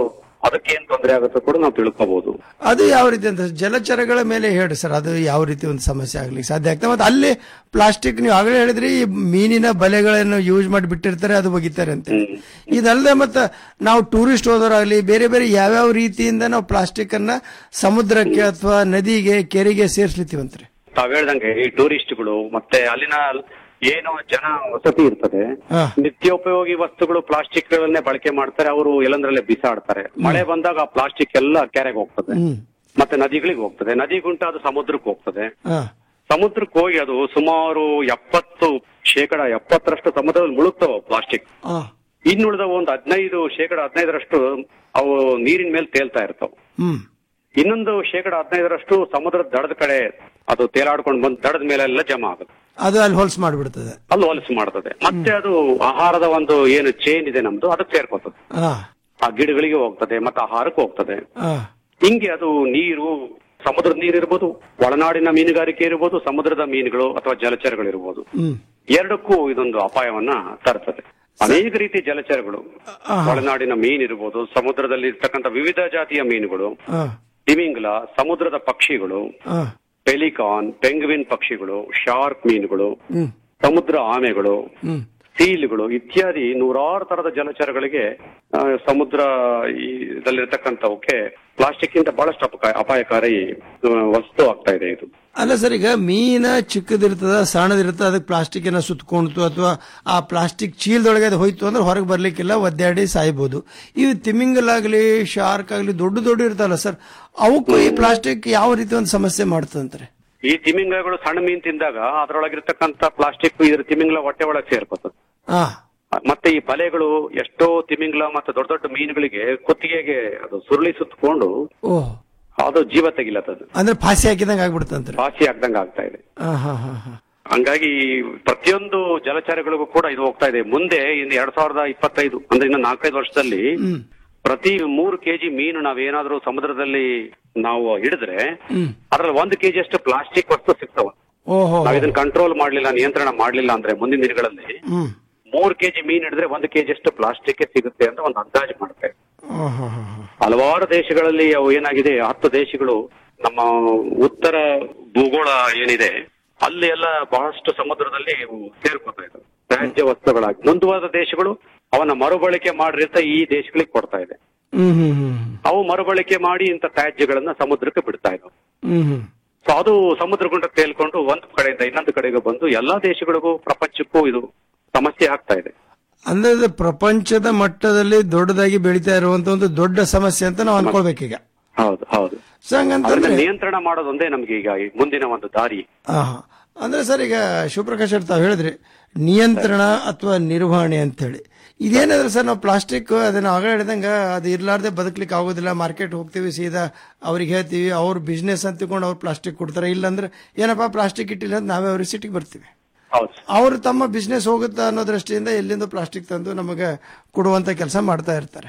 ಅದಕ್ಕೆ ಏನ್ ತೊಂದರೆ ಆಗುತ್ತೋ ಕೂಡ ನಾವು ತಿಳ್ಕೋಬಹುದು ಅದು ಯಾವ ರೀತಿ ಅಂತ ಜಲಚರಗಳ ಮೇಲೆ ಹೇಳಿ ಸರ್ ಅದು ಯಾವ ರೀತಿ ಒಂದು ಸಮಸ್ಯೆ ಆಗ್ಲಿಕ್ಕೆ ಸಾಧ್ಯ ಆಗ್ತದೆ ಮತ್ತೆ ಅಲ್ಲಿ ಪ್ಲಾಸ್ಟಿಕ್ ನೀವು ಆಗಲೇ ಹೇಳಿದ್ರಿ ಈ ಮೀನಿನ ಬಲೆಗಳನ್ನು ಯೂಸ್ ಮಾಡಿ ಬಿಟ್ಟಿರ್ತಾರೆ ಅದು ಒಗಿತಾರೆ ಅಂತ ಇದಲ್ಲದೆ ಮತ್ತೆ ನಾವು ಟೂರಿಸ್ಟ್ ಹೋದವರಾಗ್ಲಿ ಬೇರೆ ಬೇರೆ ಯಾವ್ಯಾವ ರೀತಿಯಿಂದ ನಾವು ಪ್ಲಾಸ್ಟಿಕ್ ಅನ್ನ ಸಮುದ್ರಕ್ಕೆ ಅಥವಾ ನದಿಗೆ ಕೆರೆಗೆ ಸೇರಿಸ್ಲಿತ್ತೀವಂತ್ರಿ ತಾವ್ ಹೇಳ್ದಂಗೆ ಈ ಟೂರಿಸ್ಟ್ಗಳು ಮತ್ತೆ ಅಲ್ಲಿನ ಏನು ಜನ ವಸತಿ ಇರ್ತದೆ ಹಾ. ನಿತ್ಯೋಪಯೋಗಿ ವಸ್ತುಗಳು ಪ್ಲಾಸ್ಟಿಕ್ ಗಳನ್ನೇ ಬಳಕೆ ಮಾಡ್ತಾರೆ ಅವರು ಎಲ್ಲಂದ್ರಲ್ಲೇ ಬಿಸಾಡ್ತಾರೆ ಮಳೆ ಬಂದಾಗ ಆ ಪ್ಲಾಸ್ಟಿಕ್ ಎಲ್ಲ ಕೆರೆಗೆ ಹೋಗ್ತದೆ ಹ್ಮ್ ಮತ್ತೆ ನದಿಗಳಿಗೆ ಹೋಗ್ತದೆ ನದಿಗುಂಟ ಅದು ಸಮುದ್ರಕ್ಕೆ ಹೋಗ್ತದೆ ಹಾ ಸಮುದ್ರಕ್ಕೆ ಹೋಗಿ ಅದು ಸುಮಾರು ಎಪ್ಪತ್ತು ಶೇಕಡ ಎಪ್ಪತ್ತರಷ್ಟು ಸಮುದ್ರದಲ್ಲಿ ಮುಳುಗ್ತಾವ ಪ್ಲಾಸ್ಟಿಕ್ ಹಾ ಇನ್ನುಳಿದ ಒಂದು ಹದಿನೈದು ಶೇಕಡ ಹದಿನೈದರಷ್ಟು ಅವು ನೀರಿನ ಮೇಲೆ ತೇಲ್ತಾ ಇರ್ತಾವ ಹ್ಮ್ ಇನ್ನೊಂದು ಶೇಕಡ ಹದಿನೈದರಷ್ಟು ಸಮುದ್ರದ ದಡದ ಕಡೆ ಅದು ತೇಲಾಡ್ಕೊಂಡು ಬಂದು ದಡದ ಮೇಲೆಲ್ಲ ಜಮಾ ಆಗುತ್ತೆ ಅದು ಅಲ್ಲಿ ಹೊಲ್ಸ್ ಮಾಡಿಬಿಡ್ತದೆ ಅಲ್ಲಿ ಹೊಲಸು ಮಾಡ್ತದೆ ಮತ್ತೆ ಅದು ಆಹಾರದ ಒಂದು ಏನು ಚೇನ್ ಇದೆ ನಮ್ದು ಅದಕ್ಕೆ ಸೇರ್ಕೋತದೆ ಹಾ ಆ ಗಿಡಗಳಿಗೆ ಹೋಗ್ತದೆ ಮತ್ತೆ ಆಹಾರಕ್ಕೆ ಹೋಗ್ತದೆ ಹಾ ಹಿಂಗೆ ಅದು ನೀರು ಸಮುದ್ರದ ನೀರು ಇರ್ಬೋದು ಒಳನಾಡಿನ ಮೀನುಗಾರಿಕೆ ಇರ್ಬೋದು ಸಮುದ್ರದ ಮೀನುಗಳು ಅಥವಾ ಜಲಚರಗಳು ಇರ್ಬೋದು ಹ್ಮ್ ಎರಡಕ್ಕೂ ಇದೊಂದು ಅಪಾಯವನ್ನ ತರ್ತದೆ ಅನೇಕ ರೀತಿಯ ಜಲಚರಗಳು ಆಹಾ. ಒಳನಾಡಿನ ಮೀನ್ ಇರ್ಬೋದು ಸಮುದ್ರದಲ್ಲಿ ಇರ್ತಕ್ಕಂಥ ವಿವಿಧ ಜಾತಿಯ ಮೀನುಗಳು ಹಾ ತಿಮಿಂಗ್ಲ ಸಮುದ್ರದ ಪಕ್ಷಿಗಳು ಹಾ ಪೆಲಿಕಾನ್ ಪೆಂಗ್ವಿನ್ ಪಕ್ಷಿಗಳು ಶಾರ್ಕ್ ಮೀನುಗಳು ಹ್ಮ್ ಸಮುದ್ರ ಆಮೆಗಳು ಹ್ಮ್ ಸೀಲ್ಗಳು ಇತ್ಯಾದಿ ನೂರಾರು ತರದ ಜಲಚರಗಳಿಗೆ ಆ, ಸಮುದ್ರ ಈ- ಇದಲ್ಲಿರ್ತಕ್ಕಂಥವಕ್ಕೆ ಪ್ಲಾಸ್ಟಿಕ್ ಇಂದ ಬಹಳಷ್ಟು ಅಪಕ- ಅಪಾಯಕಾರಿ ಆ, ವಸ್ತು ಆಗ್ತಾ ಇದೆ ಇದು ಅಲ್ಲ ಸರ್ ಈಗ ಮೀನ ಚಿಕ್ಕದಿರ್ತದ ಸಣ್ಣದಿರ್ತದ ಅದಕ್ಕೆ ಪ್ಲಾಸ್ಟಿಕ್ ಏನ ಸುತ್ಕೊಂಡ್ತು ಅಥವಾ ಆ ಪ್ಲಾಸ್ಟಿಕ್ ಚೀಲದೊಳಗೆ ಅದು ಹೋಯ್ತು ಅಂದ್ರೆ ಹೊರಗೆ ಬರ್ಲಿಕ್ಕಿಲ್ಲ ಒದ್ದಾಡಿ ಸಾಯ್ಬೋದು ಇವು ತಿಮಿಂಗಲಾಗ್ಲಿ ಶಾರ್ಕ್ ಆಗ್ಲಿ ದೊಡ್ಡ ದೊಡ್ಡ ಇರ್ತಾವಲ್ಲ ಸರ್ ಅವಕ್ಕೂ ಈ ಪ್ಲಾಸ್ಟಿಕ್ ಯಾವ ರೀತಿ ಒಂದು ಸಮಸ್ಯೆ ಮಾಡ್ತದಂತಾರೆ ಈ ತಿಮಿಂಗಗಳು ಸಣ್ಣ ಮೀನ್ ತಿಂದಾಗ ಅದರೊಳಗಿರ್ತಕ್ಕಂಥ ಪ್ಲಾಸ್ಟಿಕ್ ಇದ್ರ ತಿಮಿಂಗ್ಲ ಹೊಟ್ಟೆ ಒಳಗೆ ಸೇರ್ಕೋತದೆ ಹಾ ಮತ್ತೆ ಈ ಬಲೆಗಳು ಎಷ್ಟೋ ತಿಮಿಂಗ್ಲ ಮತ್ತೆ ದೊಡ್ಡ ದೊಡ್ಡ ಮೀನುಗಳಿಗೆ ಕುತ್ತಿಗೆಗೆ ಅದು ಸುರುಳಿ ಸುತ್ತಕೊಂಡು ಓಹ್ ಅದು ಜೀವ ತೆಗಿಲತ್ತದು ಅಂದ್ರೆ ಫಾಸಿ ಹಾಕಿದಂಗೆ ಆಗ್ಬಿಡ್ತಂತ್ರಿ ಪಾಸಿ ಆಗ್ದಂಗ ಆಗ್ತಾ ಇದೆ ಹಾ ಹಾ ಹಾ ಹಾ ಹಂಗಾಗಿ ಪ್ರತಿಯೊಂದು ಜಲಚರಗಳಿಗೂ ಕೂಡ ಇದು ಹೋಗ್ತಾ ಇದೆ ಮುಂದೆ ಇನ್ನು ಎರಡ್ ಸಾವಿರದ ಇಪ್ಪತ್ತೈದು ಅಂದ್ರೆ ಇನ್ನು ನಾಲ್ಕೈದು ವರ್ಷದಲ್ಲಿ ಹ್ಮ್ ಪ್ರತಿ ಮೂರು ಕೆಜಿ ಮೀನು ನಾವೇನಾದ್ರೂ ಸಮುದ್ರದಲ್ಲಿ ನಾವು ಹಿಡಿದ್ರೆ ಹ್ಮ್ ಅದ್ರಲ್ಲಿ ಒಂದು ಕೆಜಿ ಅಷ್ಟು ಪ್ಲಾಸ್ಟಿಕ್ ವಸ್ತು ಸಿಗ್ತಾವ ಓಹೋ ನಾವ್ ಇದನ್ನ ಕಂಟ್ರೋಲ್ ಮಾಡ್ಲಿಲ್ಲ ನಿಯಂತ್ರಣ ಮಾಡ್ಲಿಲ್ಲ ಅಂದ್ರೆ ಮುಂದಿನ ದಿನಗಳಲ್ಲಿ ಹ್ಮ್ ಮೂರ್ ಕೆಜಿ ಮೀನ್ ಹಿಡಿದ್ರೆ ಒಂದು ಕೆಜಿ ಅಷ್ಟು ಪ್ಲಾಸ್ಟಿಕ್ ಸಿಗುತ್ತೆ ಅಂತ ಒಂದು ಅಂದಾಜು ಮಾಡ್ತಾರೆ ಹಾ ಹಾ ಹಾ ಹಾ ಹಲವಾರು ದೇಶಗಳಲ್ಲಿ ಅವು ಏನಾಗಿದೆ ಹತ್ತು ದೇಶಗಳು ನಮ್ಮ ಉತ್ತರ ಭೂಗೋಳ ಏನಿದೆ ಅಲ್ಲಿ ಎಲ್ಲ ಬಹಳಷ್ಟು ಸಮುದ್ರದಲ್ಲಿ ಇವು ಸೇರ್ಕೊತಾ ಇದ್ದಾವೆ ತ್ಯಾಜ್ಯ ವಸ್ತುಗಳಾಗಿ ಮುಂದುವರೆದ ದೇಶಗಳು ಅವನ್ನ ಮರುಬಳಕೆ ಮಾಡಿರ್ತ ಈ ದೇಶಗಳಿಗೆ ಕೊಡ್ತಾ ಇದೆ ಹ್ಮ್ ಹ್ಮ್ ಹ್ಮ್ ಅವು ಮರುಬಳಕೆ ಮಾಡಿ ಇಂಥ ತ್ಯಾಜ್ಯಗಳನ್ನ ಸಮುದ್ರಕ್ಕೆ ಬಿಡ್ತಾ ಇದ್ದಾವೆ ಹ್ಮ್ ಹ್ಮ್ ಸೊ ಅದು ಸಮುದ್ರ ಗುಂಡ ತೇಲ್ಕೊಂಡು ಒಂದು ಕಡೆಯಿಂದ ಇನ್ನೊಂದು ಕಡೆಗೆ ಬಂದು ಎಲ್ಲಾ ದೇಶಗಳಿಗೂ ಪ್ರಪಂಚಕ್ಕೂ ಇದು ಸಮಸ್ಯೆ ಆಗ್ತಾ ಇದೆ ಅಂದ್ರೆ ಇದು ಪ್ರಪಂಚದ ಮಟ್ಟದಲ್ಲಿ ದೊಡ್ಡದಾಗಿ ಬೆಳೀತಾ ಇರುವಂತ ಒಂದು ದೊಡ್ಡ ಸಮಸ್ಯೆ ಅಂತ ನಾವು ಅನ್ಕೊಳ್ಬೇಕೀಗ ಹೌದು ಹೌದು ಸೊ ಹಂಗಂತಂದ್ರೆ ಅದನ್ನ ನಿಯಂತ್ರಣ ಮಾಡೋದೊಂದೇ ನಮ್ಗೆ ಈಗ ಈ ಮುಂದಿನ ಒಂದು ದಾರಿ ಆ, ಅಂದ್ರೆ ಸರ್ ಈಗ ಶಿವಪ್ರಕಾಶ್ ಅವ್ರು ತಾವು ಹೇಳಿದ್ರಿ ನಿಯಂತ್ರಣ ಅಥವಾ ನಿರ್ವಹಣೆ ಅಂತ ಹೇಳಿ ಇದೇನಾದ್ರೆ ಸರ್ ನಾವು ಪ್ಲಾಸ್ಟಿಕ್ ಅದನ್ನ ಆಗ ಹೇಳಿದಂಗ ಅದು ಇರ್ಲಾರ್ದೆ ಬದುಕಲಿಕ್ಕೆ ಆಗೋದಿಲ್ಲ ಮಾರ್ಕೆಟ್ ಹೋಗ್ತೀವಿ ಸೀದಾ ಅವ್ರಿಗೆ ಹೇಳ್ತೀವಿ ಅವ್ರ ಬಿಸ್ನೆಸ್ ಅಂತ ತಿಳ್ಕೊಂಡು ಅವ್ರು ಪ್ಲಾಸ್ಟಿಕ್ ಕೊಡ್ತಾರೆ ಇಲ್ಲಾಂದ್ರೆ ಏನಪ್ಪಾ ಪ್ಲಾಸ್ಟಿಕ್ ಇಟ್ಟಿಲ್ಲ ಅಂತ ನಾವೇ ಅವ್ರಿಗೆ ಸಿಟಿಗೆ ಬರ್ತೀವಿ ಹೌದು ಅವರು ತಮ್ಮ ಬಿಸ್ನೆಸ್ ಹೋಗುತ್ತಾ ಅನ್ನೋ ದೃಷ್ಟಿಯಿಂದ ಎಲ್ಲಿಂದ ಪ್ಲಾಸ್ಟಿಕ್ ತಂದು ನಮಗೆ ಕೊಡುವಂತ ಕೆಲಸ ಮಾಡ್ತಾ ಇರ್ತಾರೆ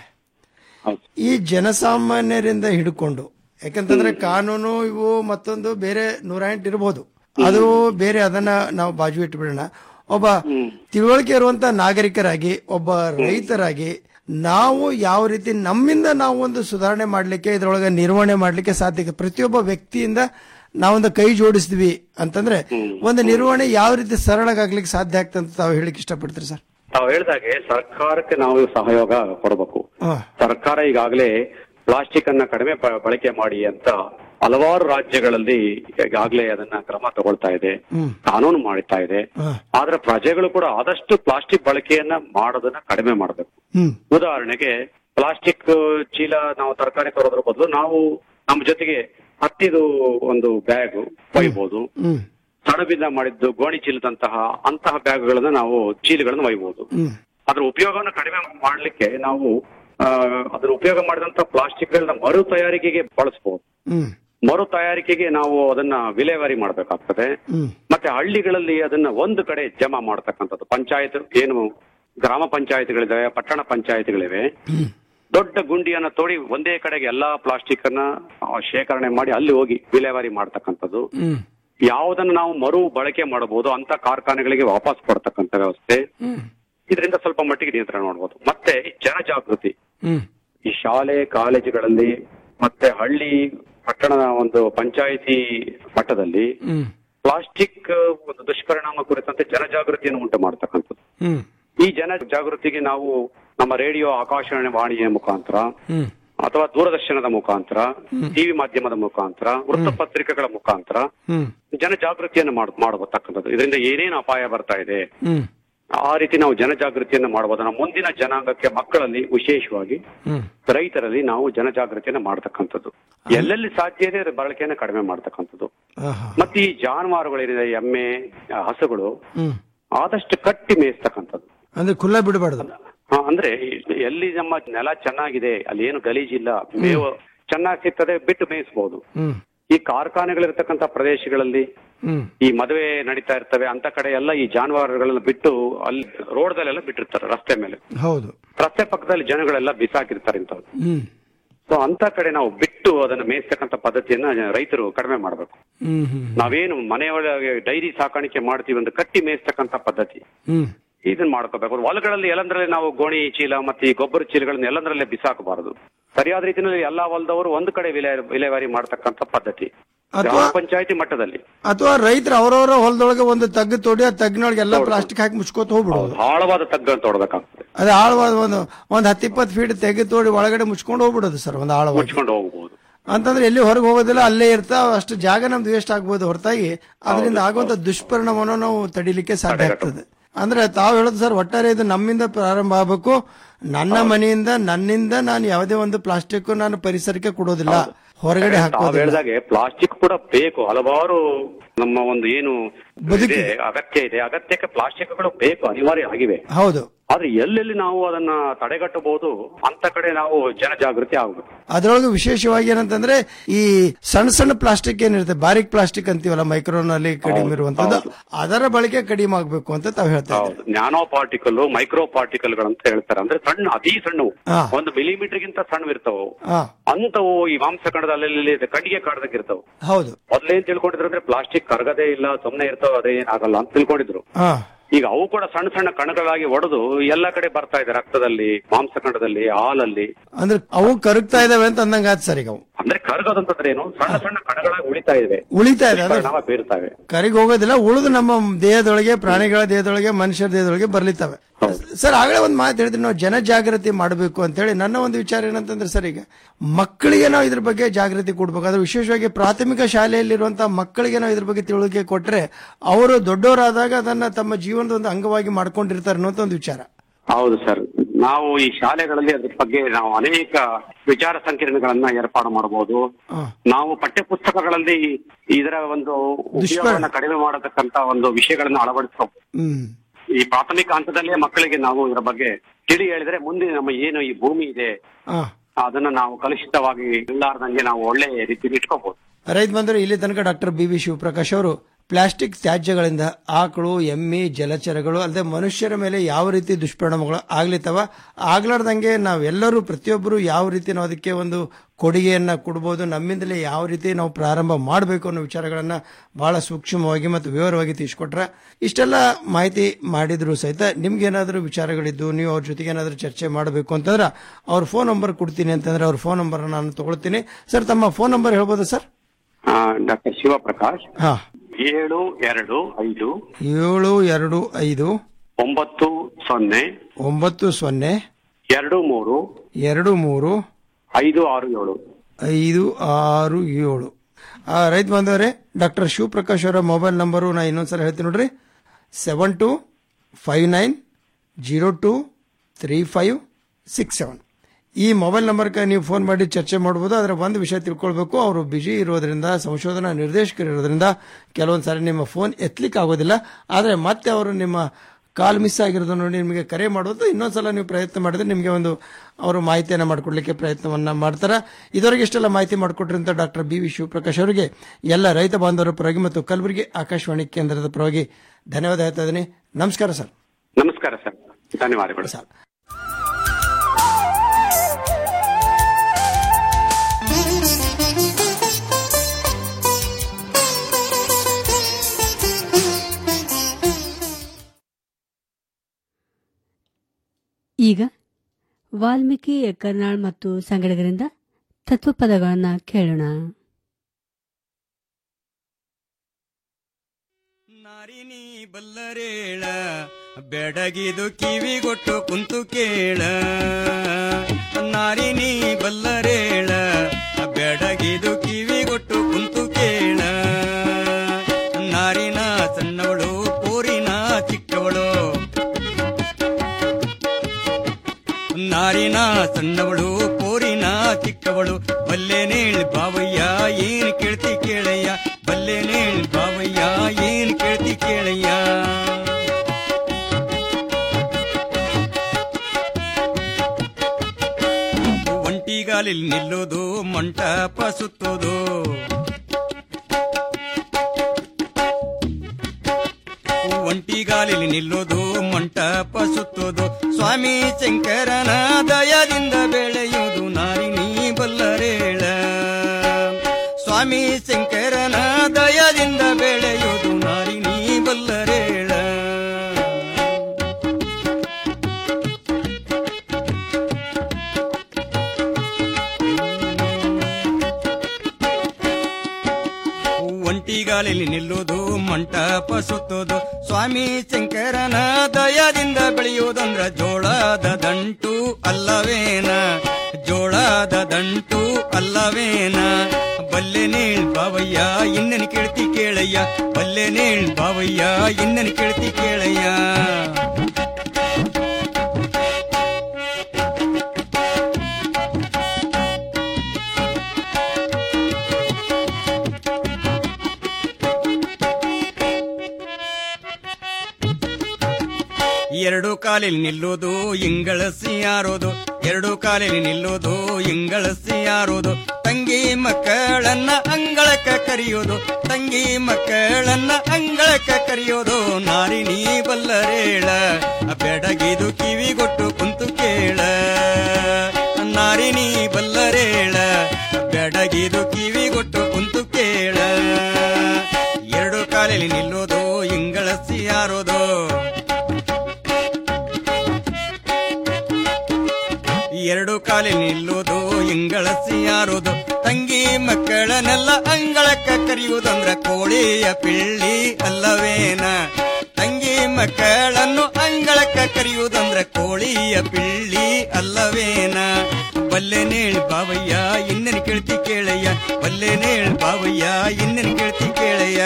ಈ ಜನಸಾಮಾನ್ಯರಿಂದ ಹಿಡ್ಕೊಂಡು ಯಾಕಂತಂದ್ರೆ ಕಾನೂನು ಇವು ಮತ್ತೊಂದು ಬೇರೆ ನೂರ ಎಂಟು ಇರಬಹುದು ಅದು ಬೇರೆ ಅದನ್ನ ನಾವು ಬಾಜು ಇಟ್ಬಿಡೋಣ ಒಬ್ಬ ತಿಳುವಳಿಕೆ ಇರುವಂತ ನಾಗರಿಕರಾಗಿ ಒಬ್ಬ ರೈತರಾಗಿ ನಾವು ಯಾವ ರೀತಿ ನಮ್ಮಿಂದ ನಾವು ಒಂದು ಸುಧಾರಣೆ ಮಾಡ್ಲಿಕ್ಕೆ ಇದ್ರೊಳಗೆ ನಿರ್ವಹಣೆ ಮಾಡ್ಲಿಕ್ಕೆ ಸಾಧ್ಯ ಪ್ರತಿಯೊಬ್ಬ ವ್ಯಕ್ತಿಯಿಂದ ನಾವೊಂದು ಕೈ ಜೋಡಿಸಿದ್ವಿ ಅಂತಂದ್ರೆ ಒಂದು ನಿರ್ವಹಣೆ ಯಾವ ರೀತಿ ಸರಳಗಾಗ್ಲಿಕ್ಕೆ ಸಾಧ್ಯ ಆಗ್ತದೆ ಅಂತ ತಾವು ಹೇಳಿಕ್ ಇಷ್ಟಪಡ್ತೀರಿ ಸರ್ ತಾವು ಹೇಳ್ದಾಗೆ ಸರ್ಕಾರಕ್ಕೆ ನಾವು ಸಹಯೋಗ ಕೊಡಬೇಕು ಹಾ. ಸರ್ಕಾರ ಈಗಾಗಲೇ ಪ್ಲಾಸ್ಟಿಕ್ ಅನ್ನ ಕಡಿಮೆ ಬ- ಬಳಕೆ ಮಾಡಿ ಅಂತ ಹಲವಾರು ರಾಜ್ಯಗಳಲ್ಲಿ ಈಗಾಗಲೇ ಅದನ್ನ ಕ್ರಮ ತಗೊಳ್ತಾ ಇದೆ ಹ್ಮ್. ಕಾನೂನು ಮಾಡ್ತಾ ಇದೆ ಹಾ. ಆದ್ರೆ ಪ್ರಜೆಗಳು ಕೂಡ ಆದಷ್ಟು ಪ್ಲಾಸ್ಟಿಕ್ ಬಳಕೆಯನ್ನ ಮಾಡೋದನ್ನ ಕಡಿಮೆ ಮಾಡಬೇಕು ಹ್ಮ್ ಉದಾಹರಣೆಗೆ ಪ್ಲಾಸ್ಟಿಕ್ ಚೀಲ ನಾವು ತರಕಾರಿ ತರೋದ್ರ ಬದಲು ನಾವು ನಮ್ಮ ಜೊತೆಗೆ ಹತ್ತಿದು ಒಂದು ಬ್ಯಾಗ್ ಒಯ್ಬೋದು ಹ್ಮ್ ಸಣಬಿಂದ ಮಾಡಿದ್ದು ಗೋಣಿ ಚೀಲದಂತಹ ಅಂತಹ ಬ್ಯಾಗ್ಗಳನ್ನ ನಾವು ಚೀಲಗಳನ್ನು ಒಯ್ಬಹುದು ಹ್ಮ್ ಅದ್ರ ಉಪಯೋಗವನ್ನು ಕಡಿಮೆ ಮಾಡ್ಲಿಕ್ಕೆ ನಾವು ಆ, ಅದ್ರ ಉಪಯೋಗ ಮಾಡಿದಂತ ಪ್ಲಾಸ್ಟಿಕ್ ಗಳನ್ನ ಮರು ತಯಾರಿಕೆಗೆ ಬಳಸಬಹುದು ಹ್ಮ್ ಮರು ತಯಾರಿಕೆಗೆ ನಾವು ಅದನ್ನ ವಿಲೇವಾರಿ ಮಾಡಬೇಕಾಗ್ತದೆ ಹ್ಮ್ ಮತ್ತೆ ಹಳ್ಳಿಗಳಲ್ಲಿ ಅದನ್ನ ಒಂದು ಕಡೆ ಜಮಾ ಮಾಡತಕ್ಕಂಥದ್ದು ಪಂಚಾಯತ್ ಏನು ಗ್ರಾಮ ಪಂಚಾಯತ್ಗಳಿದಾವೆ ಪಟ್ಟಣ ಪಂಚಾಯತ್ಗಳಿವೆ ದೊಡ್ಡ ಗುಂಡಿಯನ್ನ ತೋಡಿ ಒಂದೇ ಕಡೆಗೆ ಎಲ್ಲಾ ಪ್ಲಾಸ್ಟಿಕ್ ಅನ್ನ ಆ, ಶೇಖರಣೆ ಮಾಡಿ ಅಲ್ಲಿ ಹೋಗಿ ವಿಲೇವಾರಿ ಮಾಡ್ತಕ್ಕಂಥದ್ದು ಹ್ಮ್ ಯಾವುದನ್ನು ನಾವು ಮರು ಬಳಕೆ ಮಾಡಬಹುದು ಅಂತ ಕಾರ್ಖಾನೆಗಳಿಗೆ ವಾಪಸ್ ಕೊಡ್ತಕ್ಕಂಥ ವ್ಯವಸ್ಥೆ ಹ್ಮ್ ಇದರಿಂದ ಸ್ವಲ್ಪ ಮಟ್ಟಿಗೆ ನಿಯಂತ್ರಣ ಮಾಡಬಹುದು ಮತ್ತೆ ಜನಜಾಗೃತಿ ಹ್ಮ್ ಈ ಶಾಲೆ ಕಾಲೇಜುಗಳಲ್ಲಿ ಮತ್ತೆ ಹಳ್ಳಿ ಪಟ್ಟಣದ ಒಂದು ಪಂಚಾಯಿತಿ ಮಟ್ಟದಲ್ಲಿ ಹ್ಮ್ ಪ್ಲಾಸ್ಟಿಕ್ ಒಂದು ದುಷ್ಪರಿಣಾಮ ಕುರಿತಂತೆ ಜನಜಾಗೃತಿಯನ್ನು ಉಂಟು ಮಾಡ್ತಕ್ಕಂಥದ್ದು ಹ್ಮ್ ಈ ಜನ ಜಾಗೃತಿಗೆ ನಾವು ನಮ್ಮ ರೇಡಿಯೋ ಆಕಾಶವಾಣಿಯ ಮುಖಾಂತರ ಹ್ಮ್ ಅಥವಾ ದೂರದರ್ಶನದ ಮುಖಾಂತರ ಟಿವಿ ಮಾಧ್ಯಮದ ಮುಖಾಂತರ ವೃತ್ತಪತ್ರಿಕೆಗಳ ಮುಖಾಂತರ ಹ್ಮ್ ಜನಜಾಗೃತಿಯನ್ನು ಮಾಡ್ ಮಾಡತಕ್ಕಂಥದ್ದು ಇದರಿಂದ ಏನೇನು ಅಪಾಯ ಬರ್ತಾ ಇದೆ ಹ್ಮ್ ಆ ರೀತಿ ನಾವು ಜನಜಾಗೃತಿಯನ್ನು ಮಾಡಬಹುದು ನಮ್ಮ ಮುಂದಿನ ಜನಾಂಗಕ್ಕೆ ಮಕ್ಕಳಲ್ಲಿ ವಿಶೇಷವಾಗಿ ಹ್ಮ್ ರೈತರಲ್ಲಿ ನಾವು ಜನಜಾಗೃತಿಯನ್ನು ಮಾಡತಕ್ಕಂಥದ್ದು ಎಲ್ಲೆಲ್ಲಿ ಸಾಧ್ಯ ಇದೆ ಅದರ ಬಳಕೆಯನ್ನು ಕಡಿಮೆ ಮಾಡ್ತಕ್ಕಂಥದ್ದು ಆಹಾ. ಮತ್ತೆ ಈ ಜಾನುವಾರುಗಳೇನಿದೆ ಎಮ್ಮೆ ಆ, ಹಸುಗಳು ಹ್ಮ್ ಆದಷ್ಟು ಕಟ್ಟಿ ಮೇಯಿಸ್ತಕ್ಕಂಥದ್ದು ಅಂದ್ರೆ ಖುಲ್ಲ ಬಿಡಬಾರ್ದು ಹಾ, ಅಂದ್ರೆ ಎಲ್ಲಿ ನಮ್ಮ ನೆಲ ಚೆನ್ನಾಗಿದೆ ಅಲ್ಲಿ ಏನು ಗಲೀಜಿಲ್ಲ ಮೇವು ಚೆನ್ನಾಗಿ ಸಿಗ್ತದೆ ಬಿಟ್ಟು ಮೇಯಿಸಬಹುದು ಹ್ಮ್ ಈ ಕಾರ್ಖಾನೆಗಳಿರ್ತಕ್ಕಂಥ ಪ್ರದೇಶಗಳಲ್ಲಿ ಹ್ಮ್ ಈ ಮದುವೆ ನಡೀತಾ ಇರ್ತವೆ ಅಂತ ಕಡೆ ಎಲ್ಲ ಈ ಜಾನುವಾರುಗಳನ್ನ ಬಿಟ್ಟು ಅಲ್ಲಿ ರೋಡ್ದಲ್ಲೆಲ್ಲ ಬಿಟ್ಟಿರ್ತಾರೆ ರಸ್ತೆ ಮೇಲೆ ಹೌದು ರಸ್ತೆ ಪಕ್ಕದಲ್ಲಿ ಜನಗಳೆಲ್ಲ ಬಿಸಾಕಿರ್ತಾರೆ ಇಂಥವು ಹ್ಮ್ ಸೊ ಅಂತ ಕಡೆ ನಾವು ಬಿಟ್ಟು ಅದನ್ನ ಮೇಯಿಸ್ತಕ್ಕಂಥ ಪದ್ಧತಿಯನ್ನ ರೈತರು ಕಡಿಮೆ ಮಾಡಬೇಕು ಹ್ಮ್ ಹ್ಮ್ ನಾವೇನು ಮನೆಯೊಳಗೆ ಡೈರಿ ಸಾಕಾಣಿಕೆ ಮಾಡ್ತೀವಿ ಒಂದು ಕಟ್ಟಿ ಮೇಯಿಸ್ತಕ್ಕಂಥ ಪದ್ಧತಿ ಹ್ಮ್ ಇದನ್ನ ಮಾಡ್ಕೋಬೇಕು ಹೊಲಗಳಲ್ಲಿ ಎಲ್ಲಂದ್ರಲ್ಲಿ ನಾವು ಗೋಣಿ ಚೀಲ ಮತ್ತೆ ಈ ಗೊಬ್ಬರ ಚೀಲಗಳನ್ನ ಎಲ್ಲಂದ್ರಲ್ಲೇ ಬಿಸಾಕಬಾರದು ಸರಿಯಾದ ರೀತಿಯಲ್ಲಿ ಎಲ್ಲಾ ಹೊಲದವರು ಒಂದು ಕಡೆ ವಿಲೇ ವಿಲೇವಾರಿ ಮಾಡ್ತಕ್ಕಂಥ ಪದ್ಧತಿ ಗ್ರಾಮ ಪಂಚಾಯತಿ ಮಟ್ಟದಲ್ಲಿ ಅಥವಾ ರೈತರು ಅವರವರ ಹೊಲದೊಳಗೆ ಒಂದು ತಗ್ಗು ತೋಡಿ ಆ ತಗ್ಗಿನೊಳಗೆ ಎಲ್ಲ ಪ್ಲಾಸ್ಟಿಕ್ ಹಾಕಿ ಮುಚ್ಕೋತ ಹೋಗ್ಬಿಡೋದು ಆಳವಾದ ತಗ್ಗ ಅಂತ ಹೊಡ್ಬೇಕಾಗ್ತದೆ ಅದೇ ಆಳವಾದ ಒಂದು ಒಂದ್ ಹತ್ತಿಪ್ಪತ್ತು ಫೀಟ್ ತೆಗೆ ತೋಡಿ ಒಳಗಡೆ ಮುಚ್ಕೊಂಡು ಹೋಗ್ಬಿಡೋದು ಸರ್ ಒಂದು ಆಳವಾಗಿ ಮುಚ್ಕೊಂಡು ಹೋಗ್ಬೋದು ಅಂತಂದ್ರೆ ಎಲ್ಲಿ ಹೊರಗೆ ಹೋಗೋದಿಲ್ಲ ಅಲ್ಲೇ ಇರ್ತಾವ ಅಷ್ಟು ಜಾಗ ನಮ್ದು ವೇಸ್ಟ್ ಆಗ್ಬೋದು ಹೊರತಾಗಿ ಅದರಿಂದ ಆಗುವಂತ ದುಷ್ಪರಿಣಾಮವನ್ನು ನಾವು ತಡಿಲಿಕ್ಕೆ ಸಾಧ್ಯ ಆಗ್ತದೆ ಅಂದ್ರೆ ತಾವು ಹೇಳೋದು ಸರ್ ಒಟ್ಟಾರೆ ಇದು ನಮ್ಮಿಂದ ಪ್ರಾರಂಭ ಆಗಬೇಕು ನನ್ನ ಮನೆಯಿಂದ ನನ್ನಿಂದ ನಾನು ಯಾವುದೇ ಒಂದು ಪ್ಲಾಸ್ಟಿಕ್ ನಾನು ಪರಿಸರಕ್ಕೆ ಕೊಡೋದಿಲ್ಲ ಹೊರಗಡೆ ತಾವ್ ಹಾಕೋದಿಲ್ಲ ಹೇಳ್ದಾಗೆ ಪ್ಲಾಸ್ಟಿಕ್ ಕೂಡ ಬೇಕು ಹಲವಾರು ನಮ್ಮ ಒಂದು ಏನು ಇದೆ ಅಗತ್ಯ ಇದೆ ಅಗತ್ಯಕ್ಕೆ ಪ್ಲಾಸ್ಟಿಕ್ಗಳು ಬೇಕು ಅನಿವಾರ್ಯ ಆಗಿವೆ ಹೌದು ಆದ್ರೆ ಎಲ್ಲೆಲ್ಲಿ ನಾವು ಅದನ್ನ ತಡೆಗಟ್ಟಬಹುದು ಅಂತ ಕಡೆ ನಾವು ಜನಜಾಗೃತಿ ಆಗ್ಬೇಕು ಅದರೊಳಗೆ ವಿಶೇಷವಾಗಿ ಏನಂತಂದ್ರೆ ಈ ಸಣ್ಣ ಸಣ್ಣ ಪ್ಲಾಸ್ಟಿಕ್ ಏನಿರುತ್ತೆ ಬಾರಿಕ್ ಪ್ಲಾಸ್ಟಿಕ್ ಅಂತೀವಲ್ಲ ಮೈಕ್ರೋನಲ್ಲಿ ಕಡಿಮೆ ಇರುವಂತದ್ದು ಅದರ ಬಳಕೆ ಕಡಿಮೆ ಆಗ್ಬೇಕು ಅಂತ ತಾವು ಹೇಳ್ತಾ ಇದ್ದೀರಿ ನ್ಯಾನೋ ಪಾರ್ಟಿಕಲ್ ಮೈಕ್ರೋ ಪಾರ್ಟಿಕಲ್ ಗಳಂತ ಹೇಳ್ತಾರೆ ಅಂದ್ರೆ ಸಣ್ಣ ಅತಿ ಸಣ್ಣವು ಹಾ. ಒಂದು ಮಿಲಿಮೀಟರ್ ಗಿಂತ ಸಣ್ಣವಿರ್ತಾವು ಹಾ ಅಂತವು ಈ ಮಾಂಸಖಂಡದ ಅಲ್ಲೆಲ್ಲಿ ಕಡಿಗೆ ಕಾಡ್ದಾಗ ಇರ್ತಾವ ಹೌದು ಮೊದ್ಲೇನ್ ತಿಳ್ಕೊಂಡಿದ್ರು ಅಂದ್ರೆ ಪ್ಲಾಸ್ಟಿಕ್ ಕರಗದೇ ಇಲ್ಲ ಸುಮ್ನೆ ಇರ್ತಾವ ಅದೇ ಆಗಲ್ಲ ಅಂತ ತಿಳ್ಕೊಂಡಿದ್ರು ಹಾ ಈಗ ಅವು ಕೂಡ ಸಣ್ಣ ಸಣ್ಣ ಕಣಗಳಾಗಿ ಒಡೆದು ಎಲ್ಲ ಕಡೆ ಬರ್ತಾ ಇದೆ ರಕ್ತದಲ್ಲಿ ಮಾಂಸಖಂಡದಲ್ಲಿ ಹಾಲಲ್ಲಿ ಅಂದ್ರೆ ಅವು ಕರಗ್ತಾ ಇದಾವೆ ಅಂತ ಅಂದಂಗ ಆಯ್ತು ಸರ್ ಈಗ ಅವು ಅಂದ್ರೆ ಕರಗೋದಂತಂದ್ರೆ ಏನು ಸಣ್ಣ ಸಣ್ಣ ಕಣಗಳಾಗಿ ಉಳಿತಾ ಇವೆ ಉಳಿತಾ ಇದೆ ಅದು ಪರಿಣಾಮ ಬೀರ್ತಾವೆ ಕರಿಗೆ ಹೋಗೋದಿಲ್ಲ ಉಳಿದು ನಮ್ಮ ದೇಹದೊಳಗೆ ಪ್ರಾಣಿಗಳ ದೇಹದೊಳಗೆ ಮನುಷ್ಯರ ದೇಹದೊಳಗೆ ಬರ್ಲಿತ್ತವೆ ಸರ್ ಆಗಲೇ ಒಂದು ಮಾತು ಹೇಳಿದ್ರಿ ನಾವು ಜನಜಾಗೃತಿ ಮಾಡಬೇಕು ಅಂತ ಹೇಳಿ ನನ್ನ ಒಂದು ವಿಚಾರ ಏನಂತಂದ್ರೆ ಸರ್ ಈಗ ಮಕ್ಕಳಿಗೆ ನಾವು ಇದ್ರ ಬಗ್ಗೆ ಜಾಗೃತಿ ಕೊಡ್ಬೇಕು ಅದು ವಿಶೇಷವಾಗಿ ಪ್ರಾಥಮಿಕ ಶಾಲೆಯಲ್ಲಿರುವಂತಹ ಮಕ್ಕಳಿಗೆ ನಾವು ಇದ್ರ ಬಗ್ಗೆ ತಿಳುವಳಿಕೆ ಕೊಟ್ರೆ ಅವರು ದೊಡ್ಡವರಾದಾಗ ಅದನ್ನ ತಮ್ಮ ಜೀವನದ ಒಂದು ಅಂಗವಾಗಿ ಮಾಡ್ಕೊಂಡಿರ್ತಾರೆ ಅನ್ನೋಂಥ ಒಂದು ವಿಚಾರ ಹೌದು ಸರ್ ನಾವು ಈ ಶಾಲೆಗಳಲ್ಲಿ ಅದ್ರ ಬಗ್ಗೆ ನಾವು ಅನೇಕ ವಿಚಾರ ಸಂಕಿರಣಗಳನ್ನ ಏರ್ಪಾಡು ಮಾಡಬಹುದು ನಾವು ಪಠ್ಯ ಪುಸ್ತಕಗಳಲ್ಲಿ ಇದರ ಒಂದು ಉಪಯೋಗವನ್ನು ಕಡಿಮೆ ಮಾಡತಕ್ಕಂತ ಒಂದು ವಿಷಯಗಳನ್ನ ಅಳವಡಿಸಬಹುದು ಹ್ಮ್ ಈ ಪ್ರಾಥಮಿಕ ಹಂತದಲ್ಲೇ ಮಕ್ಕಳಿಗೆ ನಾವು ಇದರ ಬಗ್ಗೆ ತಿಳಿ ಹೇಳಿದ್ರೆ ಮುಂದೆ ನಮ್ಮ ಏನು ಈ ಭೂಮಿ ಇದೆ ಆ. ಅದನ್ನ ನಾವು ಕಲುಷಿತವಾಗಿ ಇಲ್ಲಾರ್ದಂಗೆ ನಾವು ಒಳ್ಳೆ ರೀತಿಯಲ್ಲಿ ಇಟ್ಕೋಬಹುದು ರೈತ ಬಂದರು ಇಲ್ಲಿ ತನಕ ಡಾಕ್ಟರ್ ಬಿ ವಿ ಶಿವಪ್ರಕಾಶ್ ಅವರು ಪ್ಲಾಸ್ಟಿಕ್ ತ್ಯಾಜ್ಯಗಳಿಂದ ಆಕಳು ಎಮ್ಮೆ ಜಲಚರಗಳು ಅಲ್ಲದೆ ಮನುಷ್ಯರ ಮೇಲೆ ಯಾವ ರೀತಿ ದುಷ್ಪರಿಣಾಮಗಳು ಆಗ್ಲಿತ್ತವ ಆಗ್ಲಾರ್ದಂಗೆ ನಾವೆಲ್ಲರೂ ಪ್ರತಿಯೊಬ್ಬರು ಯಾವ ರೀತಿ ನಾವು ಅದಕ್ಕೆ ಒಂದು ಕೊಡುಗೆಯನ್ನ ಕೊಡ್ಬೋದು ನಮ್ಮಿಂದಲೇ ಯಾವ ರೀತಿ ನಾವು ಪ್ರಾರಂಭ ಮಾಡಬೇಕು ಅನ್ನೋ ವಿಚಾರಗಳನ್ನ ಬಹಳ ಸೂಕ್ಷ್ಮವಾಗಿ ಮತ್ತು ವಿವರವಾಗಿ ತಿಳಿಸ್ಕೊಟ್ರ ಇಷ್ಟೆಲ್ಲ ಮಾಹಿತಿ ಮಾಡಿದ್ರು ಸಹಿತ ನಿಮ್ಗೇನಾದ್ರೂ ವಿಚಾರಗಳಿದ್ದು ನೀವು ಅವ್ರ ಜೊತೆಗೆ ಏನಾದ್ರೂ ಚರ್ಚೆ ಮಾಡಬೇಕು ಅಂತಂದ್ರೆ ಅವ್ರ ಫೋನ್ ನಂಬರ್ ಕೊಡ್ತೀನಿ ಅಂತಂದ್ರೆ ಅವ್ರ ಫೋನ್ ನಂಬರ್ ನಾನು ತಗೊಳ್ತೀನಿ ಸರ್ ತಮ್ಮ ಫೋನ್ ನಂಬರ್ ಹೇಳ್ಬೋದು ಸರ್ ಡಾಕ್ಟರ್ ಶಿವಪ್ರಕಾಶ್ ಹಾ ಏಳು ಎರಡು ಐದು ಏಳು ಎರಡು ಐದು ಒಂಬತ್ತು ಸೊನ್ನೆ ಒಂಬತ್ತು ಸೊನ್ನೆ ಎರಡು ಮೂರು ಎರಡು ಮೂರು ಐದು ಆರು ಏಳು ಐದು ಆರು ಏಳು ಆ, ರೈತ ಬಂದವರೇ ಡಾಕ್ಟರ್ ಶಿವಪ್ರಕಾಶ್ ಅವರ ಮೊಬೈಲ್ ನಂಬರು ನಾ ಇನ್ನೊಂದ್ಸಲ ಹೇಳ್ತೀನಿ ನೋಡ್ರಿ seven two five nine zero two three five six seven ಈ ಮೊಬೈಲ್ ನಂಬರ್ಗೆ ನೀವು ಫೋನ್ ಮಾಡಿ ಚರ್ಚೆ ಮಾಡ್ಬೋದು ಅದರ ಒಂದು ವಿಷಯ ತಿಳ್ಕೊಳ್ಬೇಕು ಅವರು ಬಿಜಿ ಇರೋದ್ರಿಂದ ಸಂಶೋಧನಾ ನಿರ್ದೇಶಕರು ಇರೋದ್ರಿಂದ ಕೆಲವೊಂದು ಸಾರಿ ನಿಮ್ಮ ಫೋನ್ ಎತ್ತಲಿಕ್ಕೆ ಆಗೋದಿಲ್ಲ ಆದರೆ ಮತ್ತೆ ಅವರು ನಿಮ್ಮ ಕಾಲ್ ಮಿಸ್ ಆಗಿರೋದನ್ನು ನೋಡಿ ನಿಮಗೆ ಕರೆ ಮಾಡೋದು ಇನ್ನೊಂದ್ಸಲ ನೀವು ಪ್ರಯತ್ನ ಮಾಡಿದ್ರೆ ನಿಮಗೆ ಒಂದು ಅವರು ಮಾಹಿತಿಯನ್ನು ಮಾಡಿಕೊಡ್ಲಿಕ್ಕೆ ಪ್ರಯತ್ನವನ್ನ ಮಾಡ್ತಾರೆ ಇದುವರೆಗೆ ಇಷ್ಟೆಲ್ಲ ಮಾಹಿತಿ ಮಾಡಿಕೊಟ್ರಂತ ಡಾಕ್ಟರ್ ಬಿ ವಿ ಶಿವಪ್ರಕಾಶ್ ಅವರಿಗೆ ಎಲ್ಲ ರೈತ ಬಾಂಧವರ ಪರವಾಗಿ ಮತ್ತು ಕಲಬುರಗಿ ಆಕಾಶವಾಣಿ ಕೇಂದ್ರದ ಪರವಾಗಿ ಧನ್ಯವಾದ ಹೇಳ್ತಾ ಇದ್ದೀನಿ ನಮಸ್ಕಾರ ಸರ್ ನಮಸ್ಕಾರ ಸರ್ ಧನ್ಯವಾದಗಳು ಸರ್ ಈಗ ವಾಲ್ಮೀಕಿ ಎಕ್ಕರ್ನಾಳ್ ಮತ್ತು ಸಂಗಡಿಗರಿಂದ ತತ್ವಪದಗಳನ್ನು ಕೇಳೋಣ ಬಲ್ಲರೇಳ ಬೆಡಗಿದು ಕಿವಿಗೊಟ್ಟು ಕುಂತು ಕೇಳ ನಾರಿನಿ ಬಲ್ಲರೇಳ ಬೆಡಗಿದು ಕಿವಿಗೊಟ್ಟು ಕುಂತು ಕೇಳ ನಾರಿನ ಸಣ್ಣವಳು ಪೋರಿನ ಚಿಕ್ಕವಳು ನಾರಿನ ಸಣ್ಣವಳು ಪೋರಿನ ಚಿಕ್ಕವಳು ಬಲ್ಲೆನೇಳ್ ಬಾವಯ್ಯ ಏನ್ ಕೇಳ್ತಿ ಕೇಳಯ್ಯ ಬಲ್ಲೆನೇಳ್ ಬಾವಯ್ಯ ಏನ್ ಕೇಳ್ತಿ ಕೇಳಯ್ಯ ಒಂಟಿಗಾಲಿಲ್ ನಿಲ್ಲೋದು ಮಂಟಪ ಸುತ್ತೋದು ಒಂಟಿಗಾಲಿಲ್ ನಿಲ್ಲೋದು ಮಂಟಪ ಸುತ್ತೋದು ಸ್ವಾಮಿ ಶಂಕರನ ದಯದಿಂದ ಬೆಳೆಯೋದು ನಾರಿನಿ ಬಲ್ಲರೇಳ ಸ್ವಾಮಿ ಶಂಕರನ ದಯದಿಂದ ಬೆಳೆಯೋದು ನಾರಿನಿ ಬಲ್ಲರೇಳ ಒಂಟಿಗಾಲಿಲಿ ನಿಲ್ಲೋದು ಮಂಟಪ ಸುತ್ತೋದು ಸ್ವಾಮಿ ಶಂಕರನ ದಯದಿಂದ ಬೆಳೆಯೋದಂದ್ರ ಜೋಳದ ದಂಟು ಅಲ್ಲವೇನ ಜೋಳದ ದಂಟು ಅಲ್ಲವೇನ ಬಲ್ಲೆ ನೇಳ್ ಬಾವಯ್ಯ ಇನ್ನನ್ ಕೇಳ್ತಿ ಕೇಳಯ್ಯ ಬಲ್ಲೆ ನೇಳ್ ಬಾವಯ್ಯ ಇನ್ನನ್ ಕೇಳ್ತಿ ಕೇಳಯ್ಯ ಎರಡು ಕಾಲಿಲ್ ನಿಲ್ಲೋದು ಇಂಗಳಸಿ ಯಾರೋದು ಎರಡು ಕಾಲಿಲ್ ನಿಲ್ಲೋದು ಇಂಗಳಸಿ ಯಾರೋದು ತಂಗಿ ಮಕ್ಕಳನ್ನ ಅಂಗಳಕ್ಕ ಕರೆಯೋದು ತಂಗಿ ಮಕ್ಕಳನ್ನ ಅಂಗಳಕ್ಕ ಕರೆಯೋದು ನಾರಿನಿ ಬಲ್ಲರೇಳ ಬೆಡಗಿದು ಕಿವಿಗೊಟ್ಟು ಕುಂತು ಕೇಳ ನಾರಿನಿ ಬಲ್ಲರೇಳ ಬೆಡಗಿದು ಕಿವಿಗೊಟ್ಟು ಕುಂತು ಕೇಳ ಎರಡು ಕಾಲಿಲ್ ನಿಲ್ಲೋದು ಇಂಗಳಸಿ ಯಾರೋದು ಎರಡು ಕಾಲಿ ನಿಲ್ಲೋದು ಇಂಗಳಸಿ ಯಾರೋದು ತಂಗಿ ಮಕ್ಕಳನ್ನೆಲ್ಲ ಅಂಗಳಕ್ಕ ಕರೆಯುವುದಂದ್ರ ಕೋಳಿಯ ಪಿಳ್ಳಿ ಅಲ್ಲವೇನ ತಂಗಿ ಮಕ್ಕಳನ್ನು ಅಂಗಳಕ್ಕ ಕರೆಯುವುದಂದ್ರ ಕೋಳಿಯ ಪಿಳ್ಳಿ ಅಲ್ಲವೇನ ಬಲ್ಲೆನೇಳ್ ಬಾವಯ್ಯ ಇನ್ನನ್ ಕೇಳ್ತಿ ಕೇಳಯ್ಯ ಬಲ್ಲೆನೇಳ್ ಬಾವಯ್ಯ ಇನ್ನನ್ ಕೇಳ್ತಿ ಕೇಳಯ್ಯ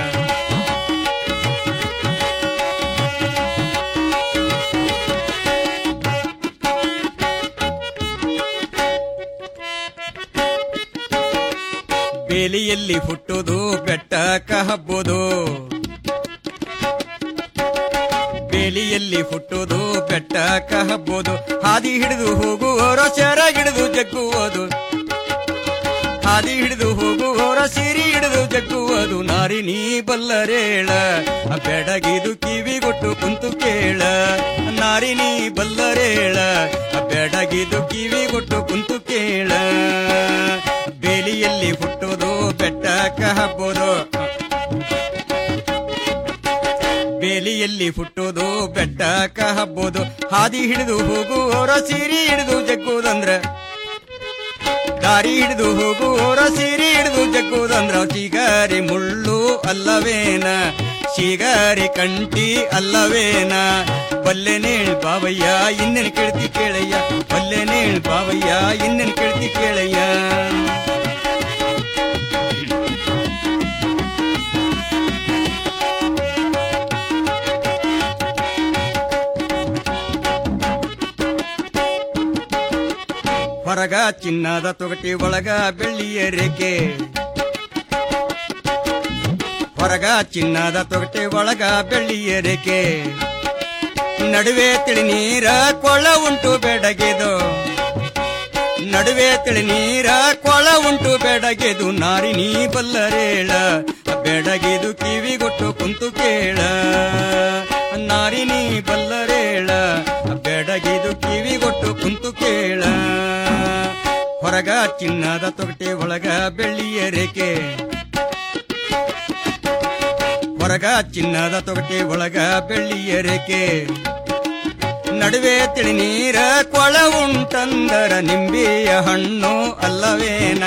ಬೇಲಿಯಲ್ಲಿ ಹುಟ್ಟುದು ಬೆಟ್ಟಕ ಹಬ್ಬೋದು ಬೇಲಿಯಲ್ಲಿ ಹುಟ್ಟುದು ಬೆಟ್ಟಕ ಹಬ್ಬೋದು ಹಾದಿ ಹಿಡಿದು ಹೋಗುವವರ ಹಿಡಿದು ಜಗ್ಗುವುದು ಹಾದಿ ಹಿಡಿದು ಹೋಗುವವರ ಸಿರಿ ಹಿಡಿದು ಜಗ್ಗುವುದು ನಾರಿನಿ ಬಲ್ಲರೇಳ ಬೆಡಗಿದು ಕಿವಿಗೊಟ್ಟು ಕುಂತು ಕೇಳ ನಾರಿನಿ ಬಲ್ಲರೇಳ ಬೆಡಗಿದು ಕಿವಿಗೊಟ್ಟು ಕುಂತು ಕೇಳ ಬೇಲಿಯಲ್ಲಿ ಹುಟ್ಟೋದು ಬೆಟ್ಟಕ ಹಬ್ಬೋದು ಬೇಲಿಯಲ್ಲಿ ಹುಟ್ಟೋದು ಬೆಟ್ಟಕ ಹಬ್ಬೋದು ಹಾದಿ ಹಿಡಿದು ಹೋಗುವವರ ಸಿರಿ ಹಿಡಿದು ಜಗ್ಗುವುದಂದ್ರ ದಾರಿ ಹಿಡಿದು ಹೋಗುವವರ ಸಿರಿ ಹಿಡಿದು ಜಗ್ಗುವುದಂದ್ರ ಸಿಗಾರಿ ಮುಳ್ಳು ಅಲ್ಲವೇನ ಶಿಗಾರಿ ಕಂಟಿ ಅಲ್ಲವೇನ ಬಲ್ಲೆನೇಳ್ ಬಾವಯ್ಯ ಇನ್ನೇನು ಕೇಳ್ತಿ ಕೇಳಯ್ಯ ಬಲ್ಲೆನೇಳ್ ಬಾವಯ್ಯ ಇನ್ನೇನು ಕೇಳ್ತಿ ಕೇಳಯ್ಯ ಹೊರಗ ಚಿನ್ನದ ತೊಗಟಿ ಒಳಗ ಬೆಳ್ಳಿಯ ರೇಖೆ ಹೊರಗ ಚಿನ್ನದ ತೊಗಟಿ ಒಳಗ ಬೆಳ್ಳಿಯ ರೇಖೆ ನಡುವೆ ತಿಳಿ ನೀರ ಕೊಳ್ಳ ಉಂಟು ಬೆಡಗೆದು ನಡುವೆ ತಿಳಿ ನೀರ ಕೊಳ ಉಂಟು ಬೆಡಗೆದು ನಾರಿನಿ ಬಲ್ಲರೇಳ ಬೆಡಗಿದು ಕಿವಿಗೊಟ್ಟು ಕುಂತು ಕೇಳ ನಾರಿನಿ ಬಲ್ಲರೇಳ ಬೆಡಗಿದು ಕಿವಿಗೊಟ್ಟು ಕುಂತು ಕೇಳ ಹೊರಗ ಚಿನ್ನದ ತೊಗಟೆ ಒಳಗ ಬೆಳ್ಳಿಯ ರೇಖೆ ಹೊರಗ ಚಿನ್ನದ ತೊಗಟೆ ಒಳಗ ಬೆಳ್ಳಿಯ ರೇಖೆ ನಡುವೆ ತಿಳಿ ನೀರ ಕೊಳ ಉಂಟಂದರ ನಿಂಬೆಯ ಹಣ್ಣು ಅಲ್ಲವೇನ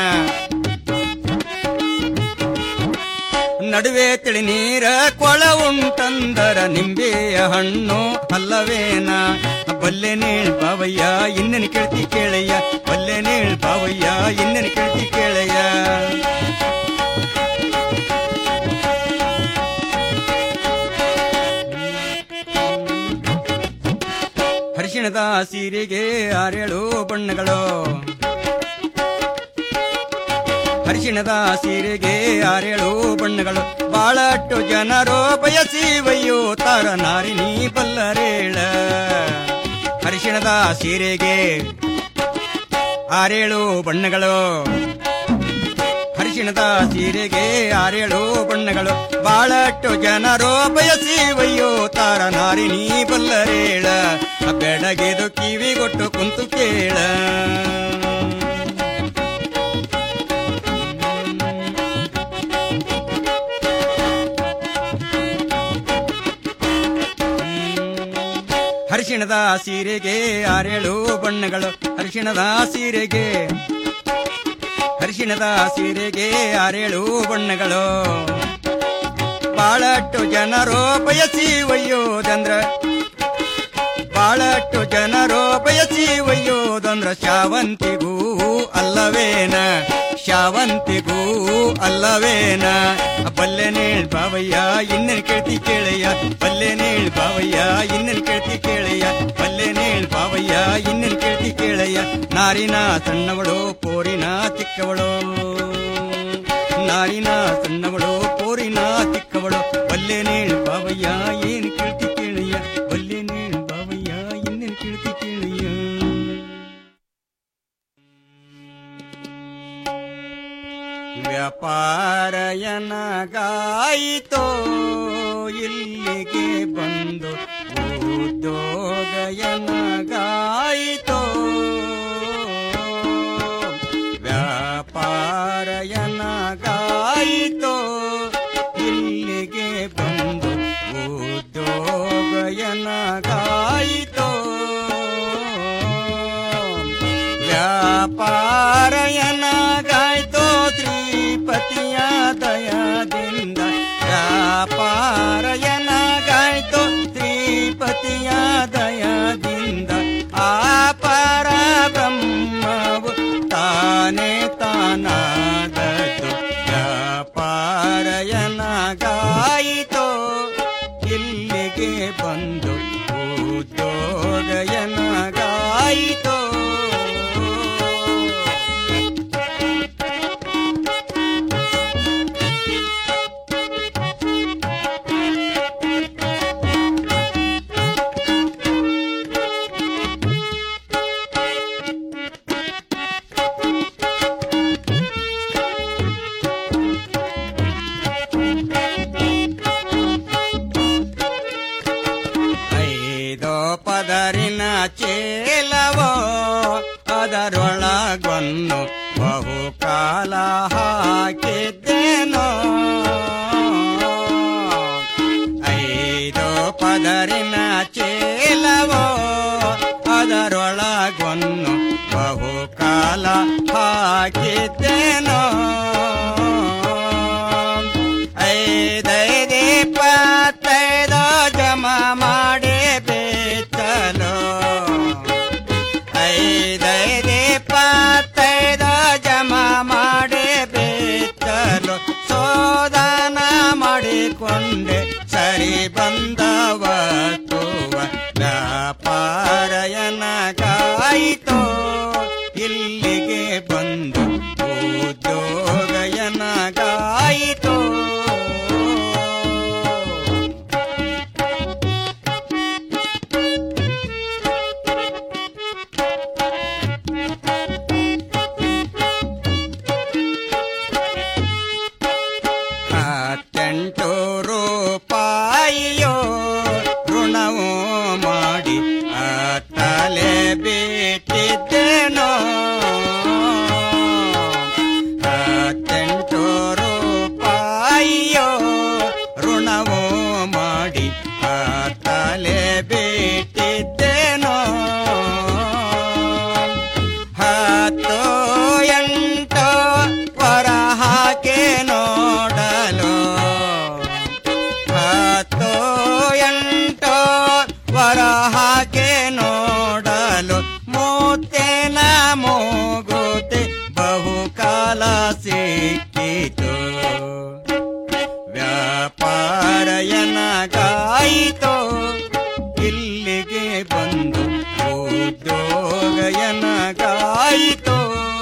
ನಡುವೆ ತಿಳಿ ನೀರ ಕೊಳ ಉಂಟಂದರ ನಿಂಬೆಯ ಹಣ್ಣು ಅಲ್ಲವೇನ ಬಲ್ಲೆ ನೀಳ್ ಬಾವಯ್ಯ ಇನ್ನೇನು ಕೇಳ್ತಿ ಕೇಳಯ್ಯ ಬಲ್ಲೆ ನೀಳ್ ಬಾವಯ್ಯ ಇನ್ನೇನು ಕೇಳ್ತಿ ಕೇಳಯ್ಯ ಹರಿಶಿಣದ ಸೀರೆಗೆ ಆರೇಳು ಬಣ್ಣಗಳು ಹರಿಶಿಣದ ಸೀರೆಗೆ ಆರೇಳು ಬಣ್ಣಗಳು ಬಾಳಟ್ಟು ಜನರು ಬಯಸಿ ಒಯ್ಯುತ್ತಾರ ನಾರಿನಿ ಬಲ್ಲರೇಳ ಹರಿಶಿಣದ ಸೀರೆಗೆ ಆರೇಳು ಬಣ್ಣಗಳು ಹರಿಶಿಣದ ಸೀರೆಗೆ ಆರೇಳು ಬಣ್ಣಗಳು ಬಾಳಟ್ಟು ಜನರು ಬಯಸಿ ಒಯ್ಯುತ್ತಾರ ನಾರಿನಿ ಬಲ್ಲರೇಳ ಬೆಡಗೆದು ಕಿವಿಗೊಟ್ಟು ಕುಂತು ಕೇಳ ಹರಿಶಿಣದ ಸೀರೆಗೆ ಆರೇಳು ಬಣ್ಣಗಳು ಹರಿಶಿಣದ ಸೀರೆಗೆ ಹರಿಶಿಣದ ಸೀರೆಗೆ ಆರೇಳು ಬಣ್ಣಗಳು ಬಾಳಟ್ಟು ಜನರು ಬಯಸಿ ಒಯ್ಯೋದಂದ್ರ ಬಾಳಟ್ಟು ಜನರು ಬಯಸಿ ಒಯ್ಯೋದಂದ್ರ ಶಾವಂತಿಗೂ ಅಲ್ಲವೇನ ಶಾವಂತಿಗೂ ಅಲ್ಲವೇನ ಬಲ್ಲೆ ನೇಳ್ ಬಾವಯ್ಯ ಇನ್ನೇನ್ ಕೇಳ್ತಿ ಕೇಳಯ್ಯ ಬಲ್ಲೆ ನೇಳ್ ಬಾವಯ್ಯ ಇನ್ನೇನ್ ಕೇಳ್ತಿ ಕೇಳಯ್ಯ ಬಲ್ಲೆ ನೇಳ್ ಬಾವಯ್ಯ ಇನ್ನೇನ್ ಕೇಳ್ತಿ ಕೇಳಯ್ಯ ನಾರಿನ ಸಣ್ಣವಳು ಪೋರಿನ ಚಿಕ್ಕವಳು ನಾರಿನ ಸಣ್ಣವಳು ಪೋರಿನ ಚಿಕ್ಕವಳು ಬಲ್ಲೆ ನೇಳ್ ಬಾವಯ್ಯ ಏನ್ ಕೇಳ್ತಿ ಕೇಳಯ್ಯ ಬಲ್ಲೆ ನೇಳ್ ಬಾವಯ್ಯ ಇನ್ನೇನ್ ಕೇಳ್ತಿ ಕೇಳಯ್ಯ ವ್ಯಾಪಾರಯನಗಾಯಿತೋ ಇಲ್ಲಿಗೆ ಬಂದು ಉದ್ಯೋಗಯನಗಾಯಿತೋ ವ್ಯಾಪಾರಯನಗಾಯಿತೋ ಇಲ್ಲಿಗೆ ಬಂದು ಉದ್ಯೋಗಯನಗಾಯಿತೋ ವ್ಯಾಪಾರಯನಗಾಯ್ತೋ ಶ್ರೀಪತಿಯ ದಯದಿಂದ ವ್ಯಾಪಾರಯನಗಾಯ್ತೋ ಶ್ರೀಪತಿಯ ದಯದಿಂದ ಆ ಪರ ಬ್ರಹ್ಮವು ತಾನೇ ತಾನಾದದ್ದು ವ್ಯಾಪಾರಯನಗಾಯಿತೋ ಇಲ್ಲಿಗೆ ಬಂದು ಉದ್ಯೋಗಯನಗಾಯಿತೋ ಐದೋ ಪದರಿನ ಚೇಲವೋ ಅದರೊಳಗೊಂದು ಬಹುಕಾಲ ಹಾಕಿದ್ದೇನೋ ಐದೋ ಪದರಿನ ಚೇಲವೋ ಅದರೊಳಗೊಂದು ಬಹುಕಾಲ ಹಾಕಿದ್ದೇನೋ ಐದೈದು ಇಪ್ಪತ್ತೈದು ಜಮ ಮಾಡಿ ಬೇಚಲು ಐದೈದು ಇಪ್ಪತ್ತೈದು ಜಮ ಮಾಡಿ ಬೇಚಲು ಸೋದನ ಮಾಡಿಕೊಂಡೆ ಸರಿ ಬಂದವ ತೂವ ವ್ಯಾಪಾರಯನಗಾಯಿತೋ ಇಲ್ಲಿಗೆ ಬಂದು ಉದ್ಯೋಗಯನಗಾಯಿತೋ ಹತ್ತೆಂಟು ರೂಪಾಯಿಯೋ ಋಣವು ಮಾಡಿ ತಲೆ ಬಿಟ್ಟಿದ್ದೇನೋ ಹತ್ತೆಂಟು ರೂಪಾಯಿಯೋ ಋಣವು ಮಾಡಿ ತಲೆ ಬಿಟ್ಟಿದ್ದೇನೋ ವ್ಯಾಪಾರಯನಗಾಯಿತೋ ಇಲ್ಲಿಗೆ ಬಂದು ಉದ್ಯೋಗಯನಗಾಯಿತೋ